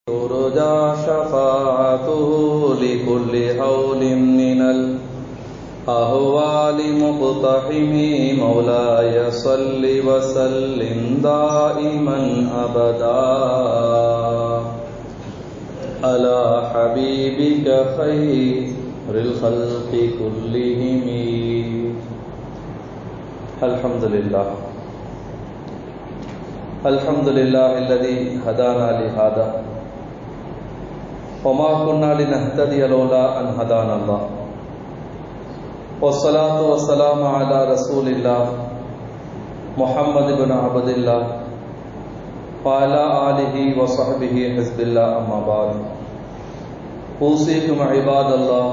ترجى شفاعته لكل هول من الأهوال مقتحم مولاي صل وسلم دائما أبدا على حبيبك خير الخلق كلهم الحمد لله الحمد لله الذي هدانا لهذا وما كنا لنهتدي لولا أن هدانا الله والصلاة والسلام على رسول الله محمد بن عبد الله وعلى آله وصحبه حزب الله أما بعد أوصيكم عباد الله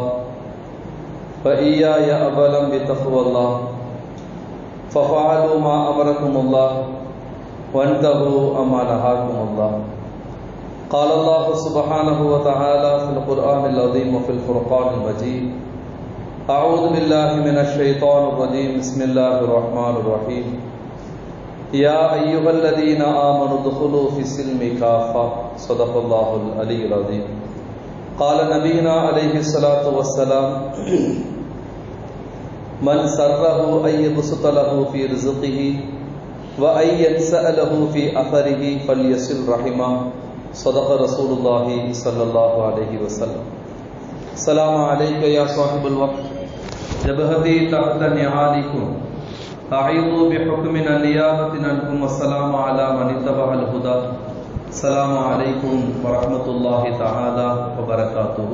فإياي أولا بتقوى الله ففعلوا ما أمركم الله وانتهوا أما نهاكم الله قال الله سبحانه وتعالى في القرآن العظيم وفي الفرقان المجيد أعوذ بالله من الشيطان الرجيم بسم الله الرحمن الرحيم يا أيها الذين آمنوا ادخلوا في السلم كافة صدق الله العلي العظيم قال نبينا عليه الصلاة والسلام من سره أن يبسط له في رزقه وأن ينسأ له في أثره فليصل رحمه صدق رسول الله صلى الله عليه وسلم السلام عليك يا صاحب الوقت جبهتي تحت نعالكم أعيذ بحكمنا نيابة عنكم والسلام على من اتبع الهدى السلام عليكم ورحمة الله تعالى وبركاته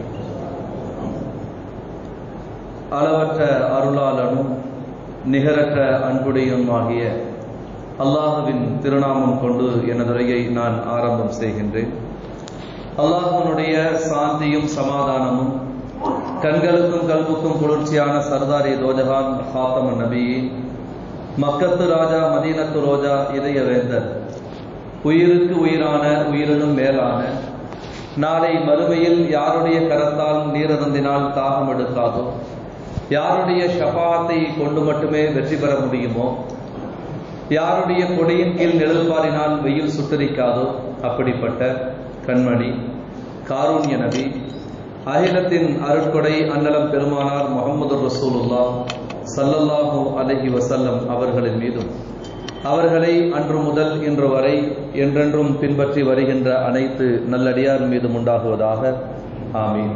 அளவற்ற அருளாளனும் நிகரற்ற அன்புடையும் ஆகிய அல்லாஹுவின் திருநாமம் கொண்டு எனதுரையை நான் ஆரம்பம் செய்கின்றேன் அல்லாஹனுடைய சாந்தியும் சமாதானமும் கண்களுக்கும் கல்வுக்கும் குளிர்ச்சியான சர்தாரி தோஜகான் ஹாத்தம நபி மக்கத்து ராஜா மதீனத்து ரோஜா இதய வேந்தர் உயிருக்கு உயிரான உயிரினும் மேலான நாளை மறுமையில் யாருடைய கரத்தால் நீரதந்தினால் தாகம் எடுக்காதோ யாருடைய ஷபாத்தை கொண்டு மட்டுமே வெற்றி பெற முடியுமோ யாருடைய கொடியின் கீழ் நிழல்பாரினால் வெயில் சுட்டரிக்காதோ அப்படிப்பட்ட கண்மணி காரூண்ய நபி அகிலத்தின் அருட்கொடை அன்னலம் பெருமானார் முகமது ரசூலுல்லா சல்லல்லாஹூ அலஹி வசல்லம் அவர்களின் மீதும் அவர்களை அன்று முதல் இன்று வரை என்றென்றும் பின்பற்றி வருகின்ற அனைத்து நல்லடியார் மீதும் உண்டாகுவதாக ஆமீன்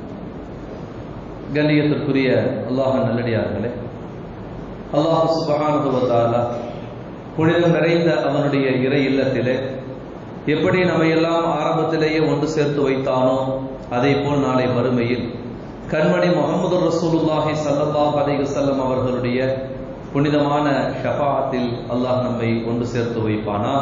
கண்ணியத்திற்குரிய அல்லாஹ் நல்லடியார்களே அல்லாஹ் சுபகானுபவத்தாலா புனிதம் நிறைந்த அவனுடைய இறை இல்லத்திலே எப்படி நம்மையெல்லாம் ஆரம்பத்திலேயே ஒன்று சேர்த்து வைத்தானோ அதே போல் நாளை மறுமையில் கண்மணி முகமது ரசூலுல்லாஹி சல்லாஹ் அலி வசல்லம் அவர்களுடைய புனிதமான ஷபாத்தில் அல்லாஹ் நம்மை ஒன்று சேர்த்து வைப்பானாக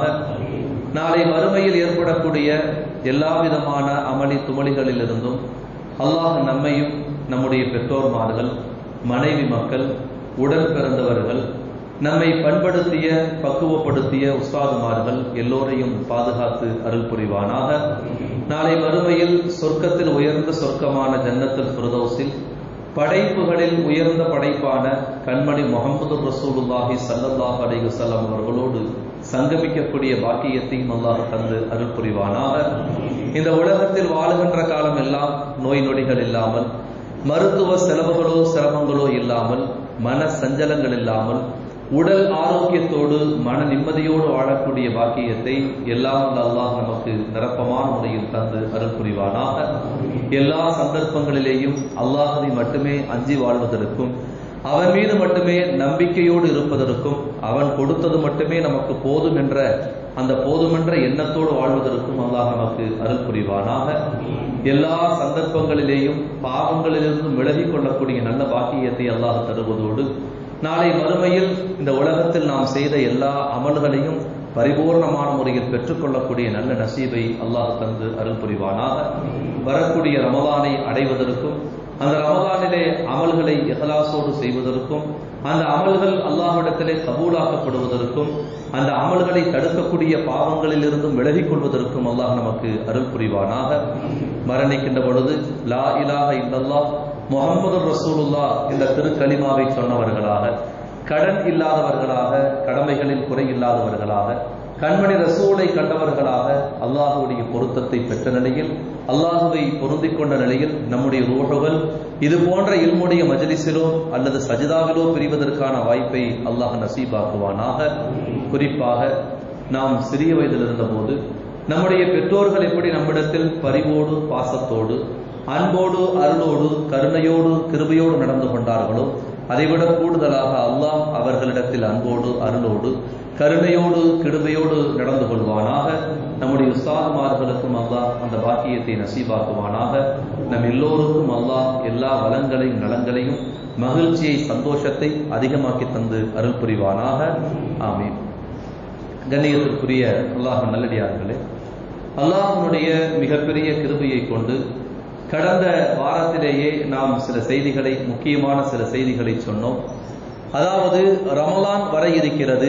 நாளை மறுமையில் ஏற்படக்கூடிய எல்லா விதமான அமளி துமளிகளிலிருந்தும் அல்லாஹ் நம்மையும் நம்முடைய பெற்றோர்மார்கள் மனைவி மக்கள் உடன் பிறந்தவர்கள் நம்மை பண்படுத்திய பக்குவப்படுத்திய உஸ்தாதுமார்கள் எல்லோரையும் பாதுகாத்து அருள் புரிவானாக நாளை மறுமையில் சொர்க்கத்தில் உயர்ந்த சொர்க்கமான ஜன்னத்தில் பிரதோஸில் படைப்புகளில் உயர்ந்த படைப்பான கண்மணி முகமது ரசூலுல்லாஹி சல்லல்லாஹ் அலி வசல்லாம் அவர்களோடு சங்கமிக்கக்கூடிய பாக்கியத்தையும் அல்லாஹ் தந்து அருள் புரிவானாக இந்த உலகத்தில் வாழுகின்ற காலம் எல்லாம் நோய் நொடிகள் இல்லாமல் மருத்துவ செலவுகளோ சிரமங்களோ இல்லாமல் மன சஞ்சலங்கள் இல்லாமல் உடல் ஆரோக்கியத்தோடு மன நிம்மதியோடு வாழக்கூடிய பாக்கியத்தை எல்லாம் அல்லாஹ் நமக்கு நிரப்பமான முறையில் தந்து அருள் புரிவானாக எல்லா சந்தர்ப்பங்களிலேயும் அல்லாஹனை மட்டுமே அஞ்சி வாழ்வதற்கும் அவன் மீது மட்டுமே நம்பிக்கையோடு இருப்பதற்கும் அவன் கொடுத்தது மட்டுமே நமக்கு போதும் என்ற அந்த போதுமென்ற எண்ணத்தோடு வாழ்வதற்கும் அல்லாஹ் நமக்கு அருள் புரிவானாக எல்லா சந்தர்ப்பங்களிலேயும் பாவங்களிலிருந்து விலகிக் கொள்ளக்கூடிய நல்ல பாக்கியத்தை அல்லாஹ் தருவதோடு நாளை மறுமையில் இந்த உலகத்தில் நாம் செய்த எல்லா அமல்களையும் பரிபூர்ணமான முறையில் பெற்றுக்கொள்ளக்கூடிய நல்ல நசீபை அல்லாஹ் தந்து அருள் புரிவானாக வரக்கூடிய ரமதானை அடைவதற்கும் அந்த ரமதானிலே அமல்களை எகலாசோடு செய்வதற்கும் அந்த அமல்கள் அல்லாஹ்விடத்திலே கபூலாக்கப்படுவதற்கும் அந்த அமல்களை தடுக்கக்கூடிய பாவங்களிலிருந்தும் விலகிக் கொள்வதற்கும் அல்லாஹ் நமக்கு அருள் புரிவானாக மரணிக்கின்ற பொழுது லா இலாஹ இல்லல்லாஹ் முகமது ரசூலுல்லா என்ற திருக்கலிமாவை சொன்னவர்களாக கடன் இல்லாதவர்களாக கடமைகளில் குறை இல்லாதவர்களாக கண்மணி ரசூலை கண்டவர்களாக அல்லாஹுடைய பொருத்தத்தை பெற்ற நிலையில் அல்லாஹுவை பொருந்திக் கொண்ட நிலையில் நம்முடைய ரூஹுகள் இது போன்ற இல்முடைய மஜலிஸிலோ அல்லது சஜிதாவிலோ பிரிவதற்கான வாய்ப்பை அல்லாஹ் நசீபாக்குவானாக குறிப்பாக நாம் சிறிய வயதில் இருந்தபோது நம்முடைய பெற்றோர்கள் எப்படி நம்மிடத்தில் பரிவோடு பாசத்தோடு அன்போடு அருளோடு கருணையோடு கிருபையோடு நடந்து கொண்டார்களோ அதைவிட கூடுதலாக அல்லாஹ் அவர்களிடத்தில் அன்போடு அருளோடு கருணையோடு கிருபையோடு நடந்து கொள்வானாக நம்முடைய உஸ்தாதுமார்களுக்கும் அல்லாஹ் அந்த பாக்கியத்தை நசீபாக்குவானாக நம் எல்லோருக்கும் அல்லாஹ் எல்லா வளங்களையும் நலங்களையும் மகிழ்ச்சியை சந்தோஷத்தை அதிகமாக்கி தந்து அருள் புரிவானாக ஆமீன் கண்ணியத்திற்குரிய அல்லாஹ் நல்லடியார்களே அல்லாஹனுடைய மிகப்பெரிய கிருபையை கொண்டு கடந்த வாரத்திலேயே நாம் சில செய்திகளை முக்கியமான சில செய்திகளை சொன்னோம் அதாவது ரமலான் வர இருக்கிறது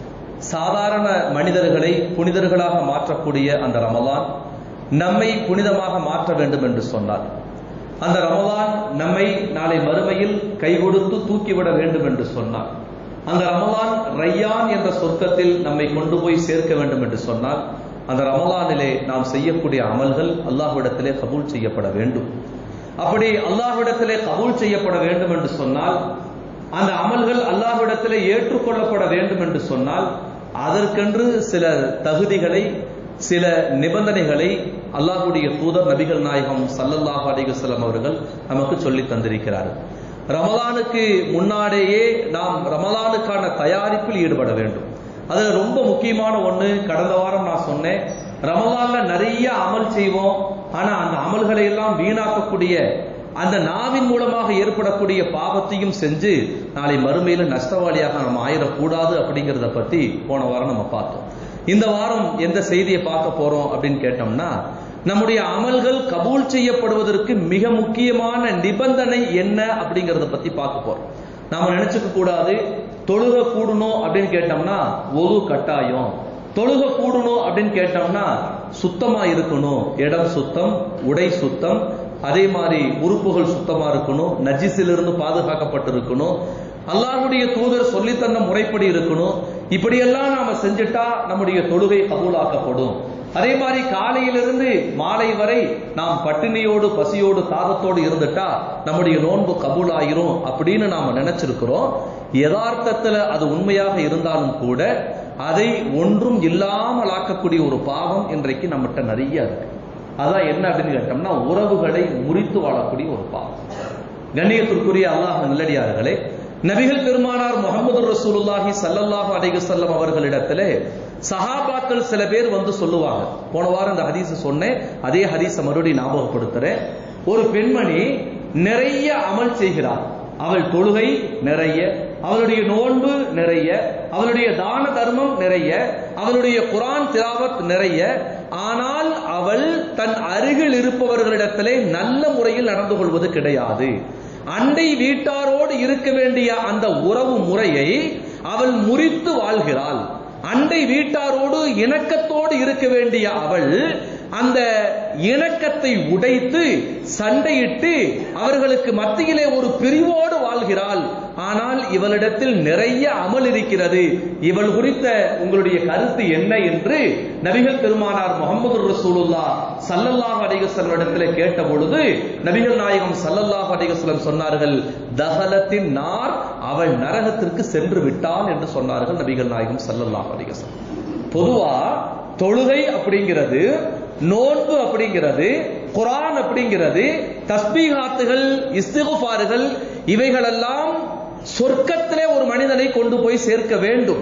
சாதாரண மனிதர்களை புனிதர்களாக மாற்றக்கூடிய அந்த ரமலான் நம்மை புனிதமாக மாற்ற வேண்டும் என்று சொன்னார் அந்த ரமலான் நம்மை நாளை மறுமையில் கை கொடுத்து தூக்கிவிட வேண்டும் என்று சொன்னார் அந்த ரமலான் ரையான் என்ற சொர்க்கத்தில் நம்மை கொண்டு போய் சேர்க்க வேண்டும் என்று சொன்னால் அந்த ரமலானிலே நாம் செய்யக்கூடிய அமல்கள் அல்லாஹ்விடத்திலே கபூல் செய்யப்பட வேண்டும் அப்படி அல்லாஹ்விடத்திலே கபூல் செய்யப்பட வேண்டும் என்று சொன்னால் அந்த அமல்கள் அல்லாஹ்விடத்திலே ஏற்றுக்கொள்ளப்பட வேண்டும் என்று சொன்னால் அதற்கென்று சில தகுதிகளை சில நிபந்தனைகளை அல்லாஹுடைய தூதர் நபிகள் நாயகம் சல்லல்லாஹு அலிகசலம் அவர்கள் நமக்கு சொல்லி தந்திருக்கிறார்கள் ரமலானுக்கு முன்னாடியே நாம் ரமலானுக்கான தயாரிப்பில் ஈடுபட வேண்டும் அது ரொம்ப முக்கியமான ஒண்ணு கடந்த வாரம் நான் சொன்னேன் ரமலான்ல நிறைய அமல் செய்வோம் ஆனா அந்த அமல்களை எல்லாம் வீணாக்கக்கூடிய அந்த நாவின் மூலமாக ஏற்படக்கூடிய பாவத்தையும் செஞ்சு நாளை மறுமையில நஷ்டவாளியாக நம்ம ஆயிடக்கூடாது அப்படிங்கிறத பத்தி போன வாரம் நம்ம பார்த்தோம் இந்த வாரம் எந்த செய்தியை பார்க்க போறோம் அப்படின்னு கேட்டோம்னா நம்முடைய அமல்கள் கபூல் செய்யப்படுவதற்கு மிக முக்கியமான நிபந்தனை என்ன அப்படிங்கறத பத்தி பார்க்க போறோம் நாம நினைச்சுக்க கூடாது தொழுக கூடணும் அப்படின்னு கேட்டோம்னா ஒது கட்டாயம் தொழுக கூடணும் அப்படின்னு கேட்டோம்னா சுத்தமா இருக்கணும் இடம் சுத்தம் உடை சுத்தம் அதே மாதிரி உறுப்புகள் சுத்தமா இருக்கணும் நஜிஸிலிருந்து பாதுகாக்கப்பட்டிருக்கணும் அல்லாஹுடைய தூதர் சொல்லி தந்த முறைப்படி இருக்கணும் இப்படியெல்லாம் நாம செஞ்சுட்டா நம்முடைய தொழுகை கபூலாக்கப்படும் அதே மாதிரி காலையிலிருந்து மாலை வரை நாம் பட்டினியோடு பசியோடு தாகத்தோடு இருந்துட்டா நம்முடைய நோன்பு கபூலாயிரும் அப்படின்னு நாம நினைச்சிருக்கிறோம் யதார்த்தத்துல அது உண்மையாக இருந்தாலும் கூட அதை ஒன்றும் இல்லாமல் ஆக்கக்கூடிய ஒரு பாவம் இன்றைக்கு நம்மகிட்ட நிறைய இருக்கு அதான் என்ன அப்படின்னு கேட்டோம்னா உறவுகளை முறித்து வாழக்கூடிய ஒரு பாவம் கண்ணியத்திற்குரிய அல்லாஹ் நல்லடியார்களே நபிகள் பெருமானார் முகமது ரசூலுல்லாஹி சல்லல்லாஹு அலைஹி வஸல்லம் அவர்களிடத்திலே சஹாபாக்கள் சில பேர் வந்து சொல்லுவாங்க போன வாரம் இந்த ஹதீஸ் சொன்னேன் அதே ஹதீஸை மறுபடியும் ஞாபகப்படுத்துறேன் ஒரு பெண்மணி நிறைய அமல் செய்கிறார் அவள் தொழுகை நிறைய அவளுடைய நோன்பு நிறைய அவளுடைய தான தர்மம் நிறைய அவளுடைய குரான் திராவத் நிறைய ஆனால் அவள் தன் அருகில் இருப்பவர்களிடத்திலே நல்ல முறையில் நடந்து கொள்வது கிடையாது அண்டை வீட்டாரோடு இருக்க வேண்டிய அந்த உறவு முறையை அவள் முறித்து வாழ்கிறாள் அண்டை வீட்டாரோடு இணக்கத்தோடு இருக்க வேண்டிய அவள் அந்த இணக்கத்தை உடைத்து சண்டையிட்டு அவர்களுக்கு மத்தியிலே ஒரு பிரிவோடு வாழ்கிறாள் ஆனால் இவளிடத்தில் நிறைய அமல் இருக்கிறது இவள் குறித்த உங்களுடைய கருத்து என்ன என்று நபிகள் பெருமானார் முகமது ரசூலுல்லா சல்லல்லாஹ் அலிகஸ்லம் இடத்துல கேட்ட பொழுது நபிகள் நாயகம் சல்லல்லாஹ் அலிகஸ்லம் சொன்னார்கள் தகலத்தின் நார் அவள் நரகத்திற்கு சென்று விட்டாள் என்று சொன்னார்கள் நபிகள் நாயகம் சல்லல்லாஹ் அலிகஸ்லம் பொதுவா தொழுகை அப்படிங்கிறது நோன்பு அப்படிங்கிறது குரான் அப்படிங்கிறது தஸ்பீகாத்துகள் இஸ்திகுபாறுகள் இவைகளெல்லாம் சொர்க்கத்திலே ஒரு மனிதனை கொண்டு போய் சேர்க்க வேண்டும்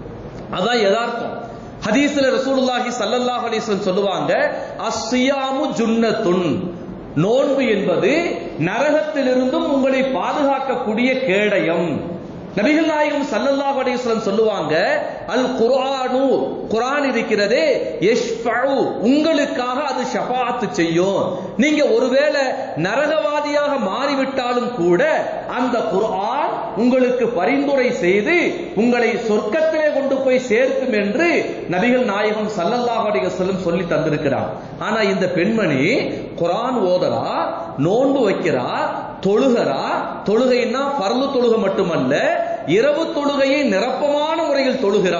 அதான் யதார்த்தம் ஹதீஸ்ல ரசூலுல்லாஹி சல்லல்லாஹு அலைஹி வஸல்லம் சொல்லுவாங்க அஸ்ஸியாமு ஜுன்னத்துன் நோன்பு என்பது நரகத்திலிருந்தும் உங்களை பாதுகாக்கக்கூடிய கேடயம் நபிகள் நாயகம் சல்லல்லாஹு அலைஹி வஸல்லம் சொல்லுவாங்க அல் குர்ஆனு குர்ஆன் இருக்கிறதே யஷ்ஃபஉ உங்களுக்காக அது ஷஃபாஅத் செய்யும் நீங்க ஒருவேளை நரகவாதியாக மாறிவிட்டாலும் கூட அந்த குர்ஆன் உங்களுக்கு பரிந்துரை செய்து உங்களை சொர்க்கத்திலே கொண்டு போய் சேர்க்கும் என்று நபிகள் நாயகம் சல்லல்லாஹு அலைஹி வஸல்லம் சொல்லி தந்திருக்கிறார் ஆனா இந்த பெண்மணி குர்ஆன் ஓதரா நோன்பு வைக்கிறா தொழுகிறா தொழுகைன்னா பரலு தொழுகை மட்டுமல்ல இரவு தொழுகையை நிரப்பமான முறையில் தொழுகிறாள்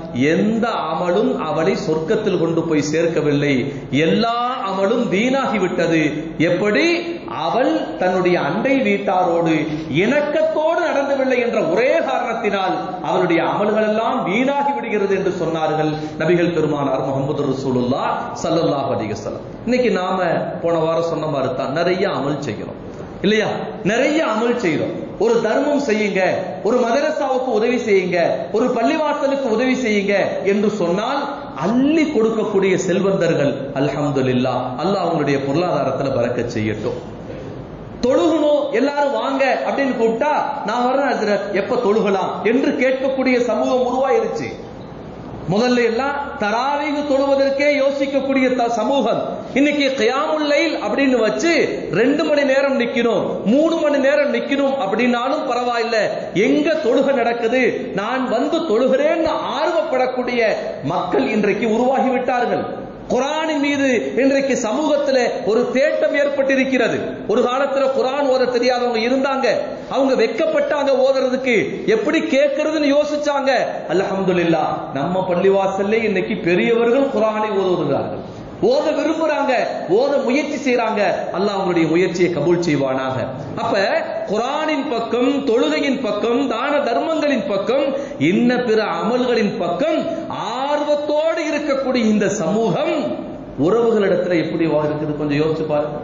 எந்த அமலும் அவளை சொர்க்கத்தில் கொண்டு போய் சேர்க்கவில்லை எல்லா அமலும் வீணாகிவிட்டது எப்படி அவள் தன்னுடைய அண்டை வீட்டாரோடு இணக்கத்தோடு நடந்தவில்லை என்ற ஒரே காரணத்தினால் அவளுடைய அமல்கள் எல்லாம் வீணாகி விடுகிறது என்று சொன்னார்கள் நபிகள் பெருமானார் முகமது ரசூலுல்லா சல்லல்லாஹு அலைஹி வஸல்லம் இன்னைக்கு நாம போன வாரம் சொன்ன மாதிரி தான் நிறைய அமல் செய்கிறோம் இல்லையா நிறைய அமல் செய்கிறோம் ஒரு தர்மம் செய்யுங்க ஒரு மதரசாவுக்கு உதவி செய்யுங்க ஒரு பள்ளிவாசலுக்கு உதவி செய்யுங்க என்று சொன்னால் அள்ளி கொடுக்கக்கூடிய செல்வந்தர்கள் அல்ஹம்துலில்லா அல்லாஹ் அவங்களுடைய பொருளாதாரத்துல பறக்க செய்யட்டும் தொழுகணும் எல்லாரும் வாங்க அப்படின்னு கூப்பிட்டா நான் வர்றேன் ஹஜ்ரத் எப்ப தொழுகலாம் என்று கேட்கக்கூடிய சமூகம் உருவாயிருச்சு முதல்ல எல்லாம் தராவீகு தொழுவதற்கே யோசிக்கக்கூடிய த- சமூகம் இன்னைக்கு கியாமுல்லைல் அப்படின்னு வச்சு ரெண்டு மணி நேரம் நிக்கணும் மூணு மணி நேரம் நிக்கணும் அப்படின்னாலும் பரவாயில்ல எங்க தொழுகை நடக்குது நான் வந்து தொழுகிறேன்னு ஆர்வப்படக்கூடிய மக்கள் இன்றைக்கு உருவாகி விட்டார்கள் குரானின் மீது இன்றைக்கு சமூகத்துல ஒரு தேட்டம் ஏற்பட்டிருக்கிறது ஒரு காலத்துல குரான் ஓத தெரியாதவங்க இருந்தாங்க அவங்க வெக்கப்பட்டாங்க ஓதுறதுக்கு எப்படி கேட்கறதுன்னு யோசிச்சாங்க அல்ஹம்துலில்லா நம்ம பள்ளிவாசல்ல இன்னைக்கு பெரியவர்கள் குரானை ஓதுகிறார்கள் ஓத விரும்புறாங்க ஓத முயற்சி செய்றாங்க அல்லாஹ் அவங்களுடைய முயற்சியை கபூல் செய்வானாக அப்ப குரானின் பக்கம் தொழுகையின் பக்கம் தான தர்மங்களின் பக்கம் இன்ன பிற அமல்களின் பக்கம் ஆர்வத்தோடு இருக்கக்கூடிய இந்த சமூகம் உறவுகளிடத்துல எப்படி வா- இருக்குது கொஞ்சம் யோசிச்சு பாருங்க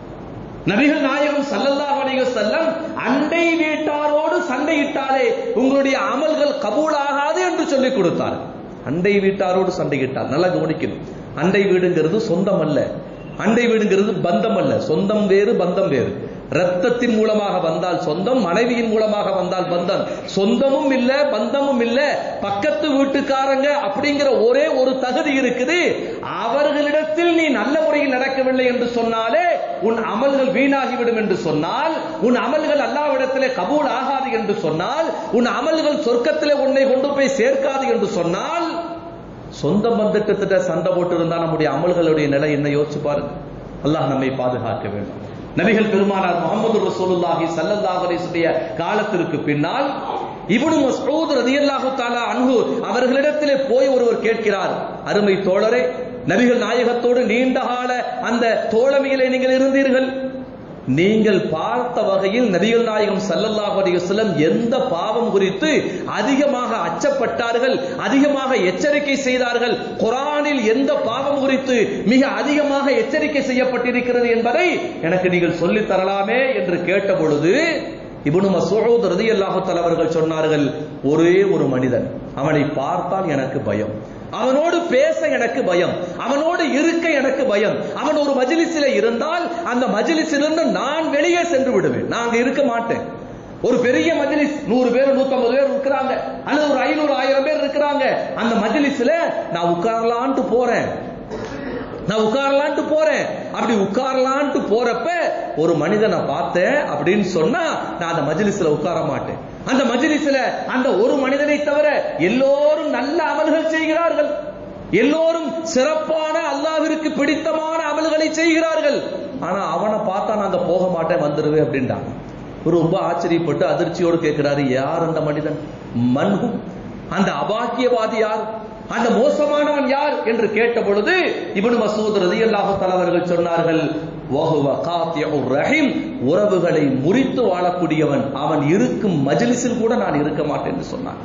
நபிகள் நாயகம் ஸல்லல்லாஹு அலைஹி வஸல்லம் அண்டை வீட்டாரோடு சண்டையிட்டாலே உங்களுடைய அமல்கள் கபூலாகாது என்று சொல்லிக் கொடுத்தார் அண்டை வீட்டாரோடு சண்டையிட்டார் நல்லா கவனிக்கணும் அண்டை வீடுங்கிறது சொந்தம் அல்ல அண்டை வீடுங்கிறது பந்தம் அல்ல சொந்தம் வேறு பந்தம் வேறு ரத்தத்தின் மூலமாக வந்தால் சொந்தம் மனைவியின் மூலமாக வந்தால் பந்தம் சொந்தமும் இல்ல பந்தமும் இல்ல பக்கத்து வீட்டுக்காரங்க அப்படிங்கிற ஒரே ஒரு தகுதி இருக்குது அவர்களிடத்தில் நீ நல்ல முறையில் நடக்கவில்லை என்று சொன்னாலே உன் அமல்கள் வீணாகிவிடும் என்று சொன்னால் உன் அமல்கள் அல்லாவிடத்திலே கபூல் ஆகாது என்று சொன்னால் உன் அமல்கள் சொர்க்கத்திலே உன்னை கொண்டு போய் சேர்க்காது என்று சொன்னால் சொந்த பந்தத்திட்ட சண்டை போட்டு இருந்தா நம்முடைய அமல்களுடைய நிலை என்ன யோசிச்சு பாருங்க அல்லாஹ் நம்மை பாதுகாக்க வேண்டும் நபிகள் பெருமானார் முகமது ரசூலுல்லாஹி ஸல்லல்லாஹு அலைஹி வஸல்லம் காலத்திற்கு பின்னால் இப்னு மஸ்ஊத் ரலியல்லாஹு தஆலா அன்ஹு அவர்களிடத்திலே போய் ஒருவர் கேட்கிறார் அருமை தோழரே நபிகள் நாயகத்தோடு நீண்ட கால அந்த தோழமையிலே நீங்கள் இருந்தீர்கள் நீங்கள் பார்த்த வகையில் நபிகள் நாயகம் ஸல்லல்லாஹு அலைஹி வஸல்லம் எந்த பாவம் குறித்து அதிகமாக அச்சப்பட்டார்கள் அதிகமாக எச்சரிக்கை செய்தார்கள் குர்ஆனில் எந்த பாவம் குறித்து மிக அதிகமாக எச்சரிக்கை செய்யப்பட்டிருக்கிறது என்பதை எனக்கு நீங்கள் சொல்லித் தரலாமே என்று கேட்ட பொழுது இப்னு மஸ்ஊத் ரலியல்லாஹு தஆலா அவர்கள் சொன்னார்கள் ஒரே ஒரு மனிதன் அவனை பார்த்தால் எனக்கு பயம் அவனோடு பேச எனக்கு பயம் அவனோடு இருக்க எனக்கு பயம் அவன் ஒரு மஜ்லிஸில் இருந்தால் அந்த மஜ்லிஸிலிருந்து நான் வெளியே சென்று விடுவேன் நான் அங்க இருக்க மாட்டேன் ஒரு பெரிய மஜ்லிஸ் நூறு பேர் நூத்தம்பது பேர் இருக்கிறாங்க அல்லது ஒரு ஐநூறு ஆயிரம் பேர் இருக்கிறாங்க அந்த மஜ்லிஸ்ல நான் உட்காரலான்ட்டு போறேன் நான் உட்காரலான்ட்டு போறேன் அப்படி உட்காரலான்ட்டு போறப்ப ஒரு மனிதனை பார்த்தேன் அப்படின்னு சொன்னா நான் அந்த மஜ்லிஸ்ல உட்கார மாட்டேன் அந்த மஜ்லிஸ்ல அந்த ஒரு மனிதனை தவிர எல்லோரும் நல்ல அமல்கள் செய்கிறார்கள் எல்லோரும் சிறப்பான அல்லாஹ்விற்கு பிடித்தமான அமல்களை செய்கிறார்கள் ஆனா அவனை பார்த்தா நான் அங்க போக மாட்டேன் வந்துருவேன் அப்படின்றாங்க ஒரு ரொம்ப ஆச்சரியப்பட்டு அதிர்ச்சியோடு கேட்கிறாரு யார் அந்த மனிதன் மன்ஹு அந்த அபாக்கியவாதி யார் அந்த மோசமானவன் யார் என்று கேட்ட பொழுது இப்னு மசூத் ரலியல்லாஹு தஆலா அவர்கள் சொன்னார்கள் வஹுவ காத்தியுர் ரஹீம் உறவுகளை முறித்து வாழக்கூடியவன் அவன் இருக்கும் மஜ்லிஸில் கூட நான் இருக்க மாட்டேன் என்று சொன்னான்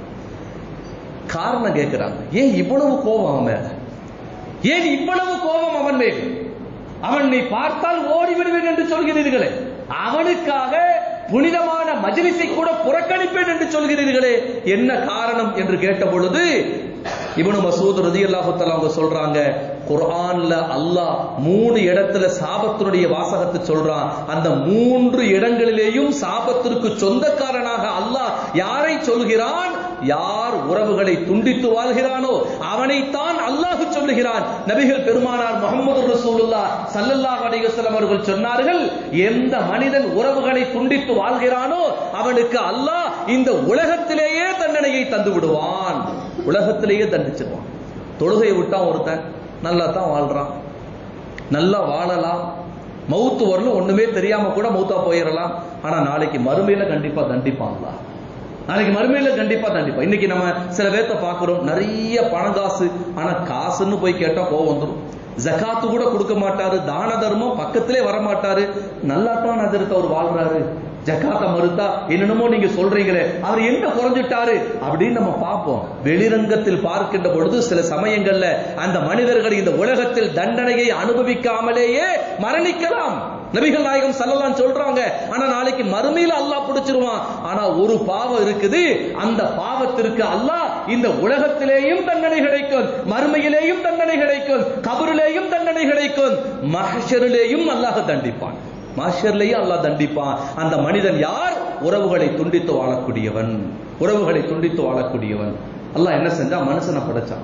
காரணம் கேட்கிறாங்க ஏன் இவ்வளவு கோபம் அவன் மேல ஏன் இவ்வளவு கோபம் அவன் மேல் அவனை பார்த்தால் ஓடி விடுவேன் என்று சொல்கிறீர்களே அவனுக்காக புனிதமான மஜ்லிஸை கூட புறக்கணிப்பேன் என்று சொல்கிறீர்களே என்ன காரணம் என்று கேட்ட பொழுது இப்னு மசூத் ரலியல்லாஹு தஆலா அவங்க சொல்றாங்க குர்ஆன்ல அல்லாஹ் மூணு இடத்துல சாபத்தினுடைய வாசகத்தை சொல்றான் அந்த மூன்று இடங்களிலேயும் சாபத்திற்கு சொந்தக்காரனாக அல்லாஹ் யாரை சொல்கிறான் யார் உறவுகளை துண்டித்து வாழ்கிறானோ அவனைத்தான் அல்லாஹ் சொல்லுகிறான் நபிகள் பெருமானார் முகமது ரசூலுல்லாஹ் ஸல்லல்லாஹு அலைஹி வஸல்லம் அவர்கள் சொன்னார்கள் எந்த மனிதன் உறவுகளை துண்டித்து வாழ்கிறானோ அவனுக்கு அல்லாஹ் இந்த உலகத்திலேயே தண்டனையை தந்து விடுவான் உலகத்திலேயே தண்டிச்சிருவான் தொழுகையை விட்டான் ஒருத்தன் நல்லா தான் வாழ்றான் நல்லா வாழலாம் மௌத்து வரலும் ஒண்ணுமே தெரியாம கூட மௌத்தா போயிடலாம் ஆனா நாளைக்கு மறுமையில கண்டிப்பா தண்டிப்பான் அல்லாஹ் நாளைக்கு மறுமையில கண்டிப்பா தண்டிப்பா இன்னைக்கு நம்ம சில பேர்த்த பாக்குறோம் நிறைய பணம் காசு ஆனா காசுன்னு போய் கேட்டா கோவம் வந்துடும் ஜகாத்து கூட கொடுக்க மாட்டாரு தான தர்மம் பக்கத்திலே வர மாட்டாரு நல்லாத்தான் நகரத்தை அவர் வாழ்றாரு ஜக்காத்த மறுத்தா என்னென்னமோ நீங்க சொல்றீங்களே அவர் என்ன குறைஞ்சிட்டாரு அப்படின்னு நம்ம பார்ப்போம் வெளிரங்கத்தில் பார்க்கின்ற பொழுது சில சமயங்கள்ல அந்த மனிதர்கள் இந்த உலகத்தில் தண்டனையை அனுபவிக்காமலேயே மரணிக்கலாம் நபிகள் நாயகம் சல்லலாம் சொல்றாங்க ஆனா நாளைக்கு மறுமையில அல்லாஹ் பிடிச்சிருவான் ஆனா ஒரு பாவம் இருக்குது அந்த பாவத்திற்கு அல்லாஹ் இந்த உலகத்திலேயும் தண்டனை கிடைக்கும் மறுமையிலேயும் தண்டனை கிடைக்கும் கபரிலேயும் தண்டனை கிடைக்கும் மஹஷரிலேயும் அல்லாஹ் தண்டிப்பான் மாஷர்லையும் அல்லாஹ் தண்டிப்பான் அந்த மனிதன் யார் உறவுகளை துண்டித்து வாழக்கூடியவன் உறவுகளை துண்டித்து வாழக்கூடியவன் அல்லாஹ் என்ன செஞ்சா மனுஷனை படைச்சான்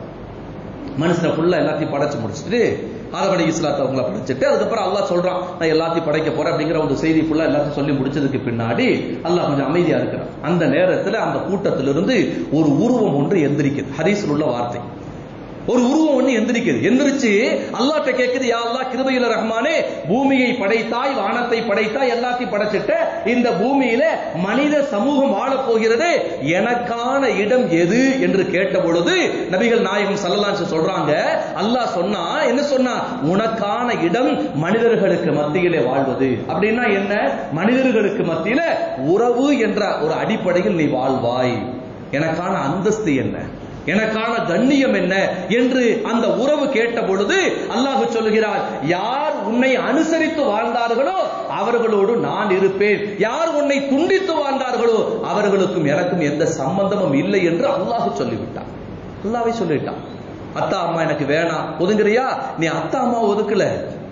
மனுஷனை ஃபுல்லா எல்லாத்தையும் படைச்சு முடிச்சுட்டு ஆதவனை இஸ்லாத்தை அவங்கள படைச்சிட்டு அதுக்கப்புறம் அல்லாஹ் சொல்றான் நான் எல்லாத்தையும் படைக்க போறேன் அப்படிங்கிற ஒரு செய்தி ஃபுல்லா எல்லாத்தையும் சொல்லி முடிச்சதுக்கு பின்னாடி அல்லாஹ் கொஞ்சம் அமைதியா இருக்கிறான் அந்த நேரத்துல அந்த கூட்டத்திலிருந்து ஒரு உருவம் ஒன்று எந்திரிக்குது ஹதீஸில் உள்ள வார்த்தை ஒரு உருவம் ஒண்ணு எந்திரிக்குது எந்திரிச்சு அல்லாட்ட கேக்குது யா அல்லாஹ் கிருபையில ரஹ்மானே பூமியை படைத்தாய் வானத்தை படைத்தாய் எல்லாத்தையும் படைச்சிட்ட இந்த பூமியில மனித சமூகம் வாழப் போகிறது எனக்கான இடம் எது என்று கேட்ட பொழுது நபிகள் நாயகம் சல்லல்லாஹு சொல்றாங்க அல்லாஹ் சொன்னா என்ன சொன்னா உனக்கான இடம் மனிதர்களுக்கு மத்தியிலே வாழ்வது அப்படின்னா என்ன மனிதர்களுக்கு மத்தியில உறவு என்ற ஒரு அடிப்படையில் நீ வாழ்வாய் எனக்கான அந்தஸ்து என்ன எனக்கான கண்ணியம் என்ன என்று அந்த உறவு கேட்ட பொழுது அல்லாஹ் சொல்லுகிறார் யார் உன்னை அனுசரித்து வாழ்ந்தார்களோ அவர்களோடு நான் இருப்பேன் யார் உன்னை துண்டித்து வாழ்ந்தார்களோ அவர்களுக்கும் எனக்கும் எந்த சம்பந்தமும் இல்லை என்று அல்லாஹ் சொல்லிவிட்டான் அல்லாவே சொல்லிட்டான் அத்தா அம்மா எனக்கு வேணாம் ஒதுங்குறியா நீ அத்தா அம்மா ஒதுக்கல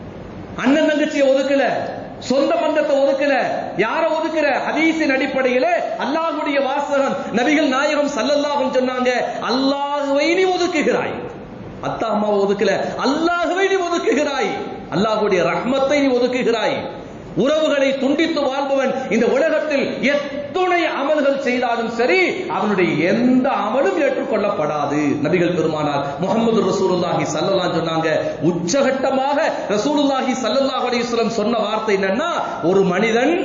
அண்ணன் தங்கச்சியை ஒதுக்கல சொந்த பந்தத்தை ஒதுக்கல யார ஒதுக்குற ஹதீஸின் அடிப்படையில அல்லாஹுடைய வாசகம் நபிகள் நாயகம் சல்லல்லாஹும் சொன்னாங்க அல்லாஹுவை நீ ஒதுக்குகிறாய் அத்தா அம்மாவை ஒதுக்கல அல்லாஹுவை நீ ஒதுக்குகிறாய் அல்லாஹுடைய ரஹ்மத்தை நீ ஒதுக்குகிறாய் உறவுகளை துண்டித்து வாழ்பவன் இந்த உலகத்தில் எத்துணை அமல்கள் செய்தாலும் சரி அவனுடைய எந்த அமலும் ஏற்றுக்கொள்ளப்படாது நபிகள் பெருமானார் முகமது ரசூலுல்லாஹி சல்லல்லா சொன்னாங்க உச்சகட்டமாக ரசூலுல்லாஹி சல்லல்லாஹு அலைஹி வஸல்லம் சொன்ன வார்த்தை என்னன்னா ஒரு மனிதன்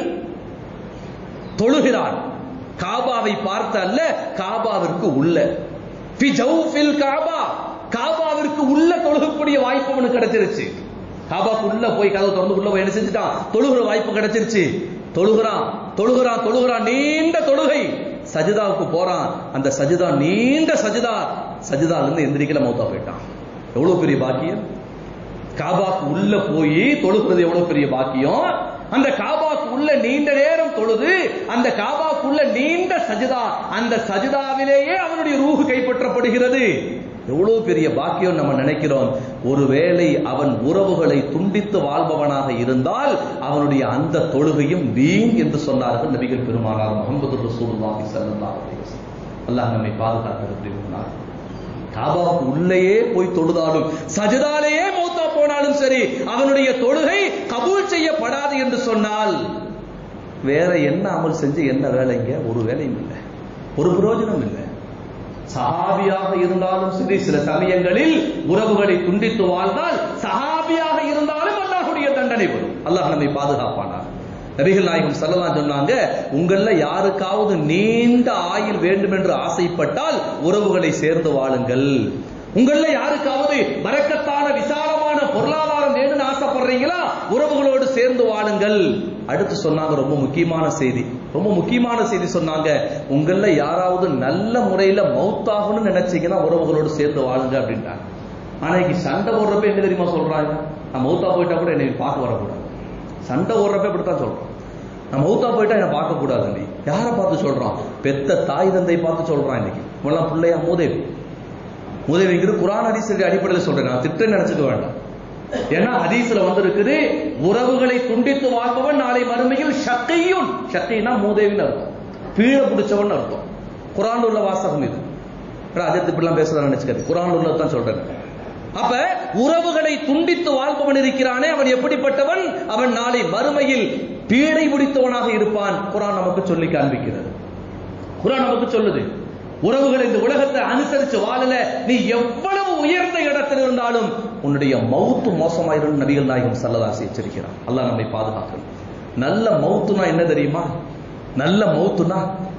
தொழுகிறான் காபாவை பார்த்த அல்ல காபாவிற்கு உள்ள ஃபி ஜௌஃபில் காபா காபாவிற்கு உள்ள தொழுகக்கூடிய வாய்ப்பு அவனுக்கு கிடைச்சிருச்சு காபாக்கு உள்ள போய் கதவு திறந்து உள்ள போய் என்ன செஞ்சுட்டான் தொழுகிற வாய்ப்பு கிடைச்சிருச்சு தொழுகிறான் தொழுகிறான் தொழுகிறான் நீண்ட தொழுகை சஜிதாவுக்கு போறான் அந்த சஜிதா நீண்ட சஜிதா சஜிதால இருந்து எந்திரிக்கல மௌத்தா போயிட்டான் எவ்வளவு பெரிய பாக்கியம் காபாக்கு உள்ள போய் தொழுகிறது எவ்வளவு பெரிய பாக்கியம் அந்த காபாக்கு உள்ள நீண்ட நேரம் தொழுது அந்த காபாக்குள்ள நீண்ட சஜிதா அந்த சஜிதாவிலேயே அவனுடைய ரூஹு கைப்பற்றப்படுகிறது எவ்வளவு பெரிய பாக்கியம் நம்ம நினைக்கிறோம் ஒருவேளை அவன் உறவுகளை துண்டித்து வாழ்பவனாக இருந்தால் அவனுடைய அந்த தொழுகையும் வீண் என்று சொன்னார்கள் நபிகள் பெருமானார் முகமது ரசூலுல்லாஹி ஸல்லல்லாஹு அலைஹி வஸல்லம் அல்லாஹ் நம்மை பாதுகாத்திருக்கிறார் காபாவுக்கு உள்ளேயே போய் தொழுதாலும் சஜிதாலேயே மௌத்தா போனாலும் சரி அவனுடைய தொழுகை கபூல் செய்யப்படாது என்று சொன்னால் வேற என்ன அமல் செஞ்சு என்ன வேலைங்க ஒரு வேலையும் இல்லை ஒரு பிரயோஜனம் இல்லை சஹாபியாக இருந்தாலும் சரி சில சமயங்களில் உறவுகளை துண்டித்து வாழ்ந்தால் சஹாபியாக இருந்தாலும் அல்லாஹுடைய தண்டனை வரும் அல்லாஹ் நம்மை பாதுகாப்பானார் நபிகள் நாயகம் சொல்லலாம் சொன்னாங்க உங்கள யாருக்காவது நீண்ட ஆயுள் வேண்டும் என்று ஆசைப்பட்டால் உறவுகளை சேர்ந்து வாழுங்கள் உங்கள யாருக்காவது வரக்கத்தான விசாலமான பொருளாதாரம் வேணும்னு ஆசைப்படுறீங்களா உறவுகளோடு சேர்ந்து வாழுங்கள் அடுத்து சொன்னாங்க ரொம்ப முக்கியமான செய்தி ரொம்ப முக்கியமான செய்தி சொன்னாங்க உங்கள யாராவது நல்ல முறையில மௌத்தாகணும்னு நினைச்சீங்கன்னா உறவுகளோடு சேர்ந்து வாழுங்க அப்படின்ட்டாங்க ஆனா இன்னைக்கு சண்டை ஓடுறப்ப என்ன தெரியுமா சொல்றாங்க நான் மௌத்தா போயிட்டா கூட என்னை பார்க்க வரக்கூடாது சண்டை ஓடுறப்ப இப்படித்தான் சொல்றோம் நான் மௌத்தா போயிட்டா என்ன பார்க்க கூடாது நீ யாரை பார்த்து சொல்றான் பெத்த தாய் தந்தை பார்த்து சொல்றான் இன்னைக்கு இவெல்லாம் பிள்ளையா மூதேவி மூதேவிங்கிறது குரான் ஹதீஸுக்கு அடிப்படையில் சொல்றேன் நான் திட்டம் நினைச்சுக்க வேண்டாம் ஏன்னா ஹதீஸ்ல வந்திருக்குது உறவுகளை துண்டித்து வாழ்பவன் நாளை மறுமையில் ஷக்கையும் ஷக்கைனா மூதேவின்னு அர்த்தம் பீழ பிடிச்சவன் அர்த்தம் குரான் உள்ள வாசகம் இது அஜித் இப்படிலாம் பேசுறதா நினைச்சுக்காது குரான் உள்ளதான் சொல்றேன் அப்ப உறவுகளை துண்டித்து வாழ்பவன் இருக்கிறானே அவன் எப்படிப்பட்டவன் அவன் நாளை மறுமையில் பீடை பிடித்தவனாக இருப்பான் குரான் நமக்கு சொல்லி காண்பிக்கிறது குரான் நமக்கு சொல்லுது உறவுகள் இந்த உலகத்தை அனுசரிச்சு வாழல நீ எவ்வளவு உயர்ந்த இடத்தில் இருந்தாலும் உன்னுடைய மவுத்து மோசமாயிரும் நபிகள் நாயகம் சல்லதாசி எச்சரிக்கிறான் அல்லாஹ் நம்மை பாதுகாக்கணும் நல்ல மவுத்துனா என்ன தெரியுமா நல்ல மவுத்துனா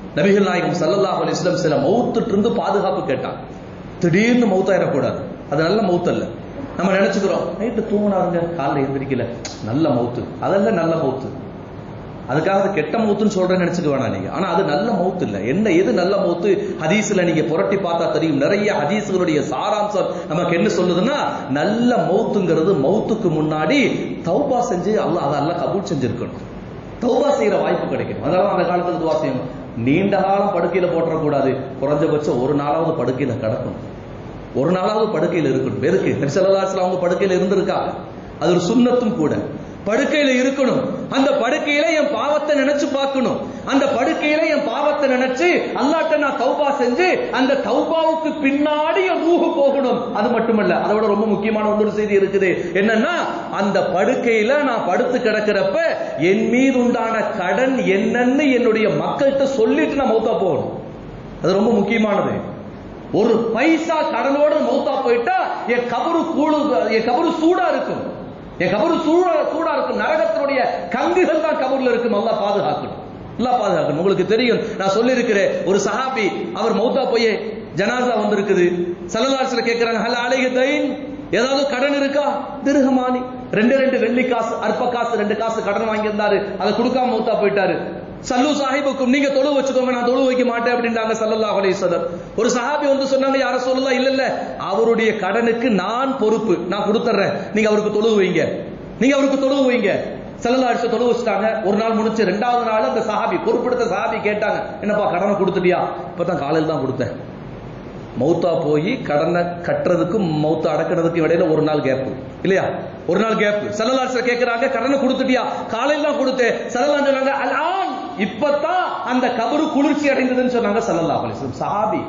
நபிகள் நாயகம் ஸல்லல்லாஹு அலைஹி வஸல்லம் சில மௌத்துட்டு இருந்து பாதுகாப்பு கேட்டான் திடீர்னு மௌத்தாயிடக்கூடாது அது நல்ல மௌத்து அல்ல நம்ம நினைச்சுக்கிறோம் நைட்டு தூங்கினாருங்க காலைல எந்திரிக்கல நல்ல மௌத்து அதெல்லாம் நல்ல மௌத்து அதுக்காக அது கெட்ட மௌத்துன்னு சொல்றேன்னு நினைச்சுக்க வேணாம் நீங்க ஆனா அது நல்ல மௌத்து இல்ல என்ன எது நல்ல மௌத்து ஹதீஸ்ல நீங்க புரட்டி பார்த்தா தெரியும் நிறைய ஹதீஸ்களுடைய சாராம்சம் நமக்கு என்ன சொல்லுதுன்னா நல்ல மௌத்துங்கிறது மௌத்துக்கு முன்னாடி தௌபா செஞ்சு அல்லாஹ் அதை அல்லாஹ் கபூல் செஞ்சிருக்கணும் தௌபா செய்யற வாய்ப்பு கிடைக்கும் அதனால அந்த காலத்துல துவா செய்யணும் நீண்ட காலம் படுக்கையில போட்டுறக்கூடாது குறைஞ்சபட்சம் ஒரு நாளாவது படுக்கையில கிடக்கணும் ஒரு நாளாவது படுக்கையில இருக்கணும் எதுக்கு நபிசல்லாஸ்ல அவங்க படுக்கையில இருந்திருக்காங்க அது ஒரு சுண்ணத்தும் கூட படுக்கையில இருக்கணும் அந்த படுக்கையில என் பாவத்தை நினைச்சு பார்க்கணும் அந்த படுக்கையில என் பாவத்தை நினைச்சு அல்லாட்ட நான் தௌபா செஞ்சு அந்த தௌபாவுக்கு பின்னாடி என் ரூஹு போகணும் அது மட்டுமல்ல அதை விட ரொம்ப முக்கியமான இன்னொரு செய்தி இருக்குது என்னன்னா அந்த படுக்கையில நான் படுத்து கிடக்கிறப்ப என் மீது உண்டான கடன் என்னன்னு என்னுடைய மக்கள்கிட்ட சொல்லிட்டு நான் மௌத்தா போகணும் அது ரொம்ப முக்கியமானது ஒரு பைசா கடனோட மௌத்தா போயிட்டா என் கபரு கூடு என் கபரு சூடா இருக்கும் என் கபரு சூடா சூடா இருக்கும் நரகத்தினுடைய கங்குகள் தான் கபூர்ல இருக்கும் நல்லா பாதுகாக்கணும் நல்லா பாதுகாக்கணும் உங்களுக்கு தெரியும் நான் சொல்லியிருக்கிறேன் ஒரு சஹாபி அவர் மௌத்தா போய் ஜனாசா வந்திருக்குது சல்லல்லாஹுல கேட்கிறாங்க ஹல அலைக தைன் ஏதாவது கடன் இருக்கா திருகமானி ரெண்டு ரெண்டு வெள்ளி காசு அற்ப காசு ரெண்டு காசு கடன் வாங்கியிருந்தாரு அதை கொடுக்காம மௌத்தா போயிட்டாரு சல்லு சாஹிபுக்கும் நீங்க தொழு வச்சுக்கோங்க நான் தொழு வைக்க மாட்டேன் அப்படின்றாங்க சல்லல்லாஹு அலைஹி வஸல்லம் ஒரு சஹாபி வந்து சொன்னாங்க யார சொல்லலாம் இல்ல இல்ல அவருடைய கடனுக்கு நான் பொறுப்பு நான் கொடுத்துறேன் நீங்க அவருக்கு தொழு வைங்க நீங்க அவருக்கு தொழு வைங்க சல்லல்லா அடிச்சு தொழு வச்சுட்டாங்க ஒரு நாள் முடிச்சு ரெண்டாவது நாள் அந்த சஹாபி பொறுப்பெடுத்த சஹாபி கேட்டாங்க என்னப்பா கடனை கொடுத்துட்டியா இப்பதான் காலையில் தான் கொடுத்தேன் மௌத்தா போய் கடனை கட்டுறதுக்கும் மௌத்தா அடக்கிறதுக்கும் இடையில ஒரு நாள் கேப் இல்லையா ஒரு நாள் கேப் சல்லல்லாஹு கேக்குறாங்க கடனை கொடுத்துட்டியா காலையில தான் கொடுத்தேன் சல்லல்லாஹு சொன்னாங்க அல்ஆன் இப்பதான் அந்த கபரு குளிர்ச்சி அடைந்ததுன்னு சொன்னாங்க சல்லல்லாஹு அலைஹி வஸல்லம் சஹாபி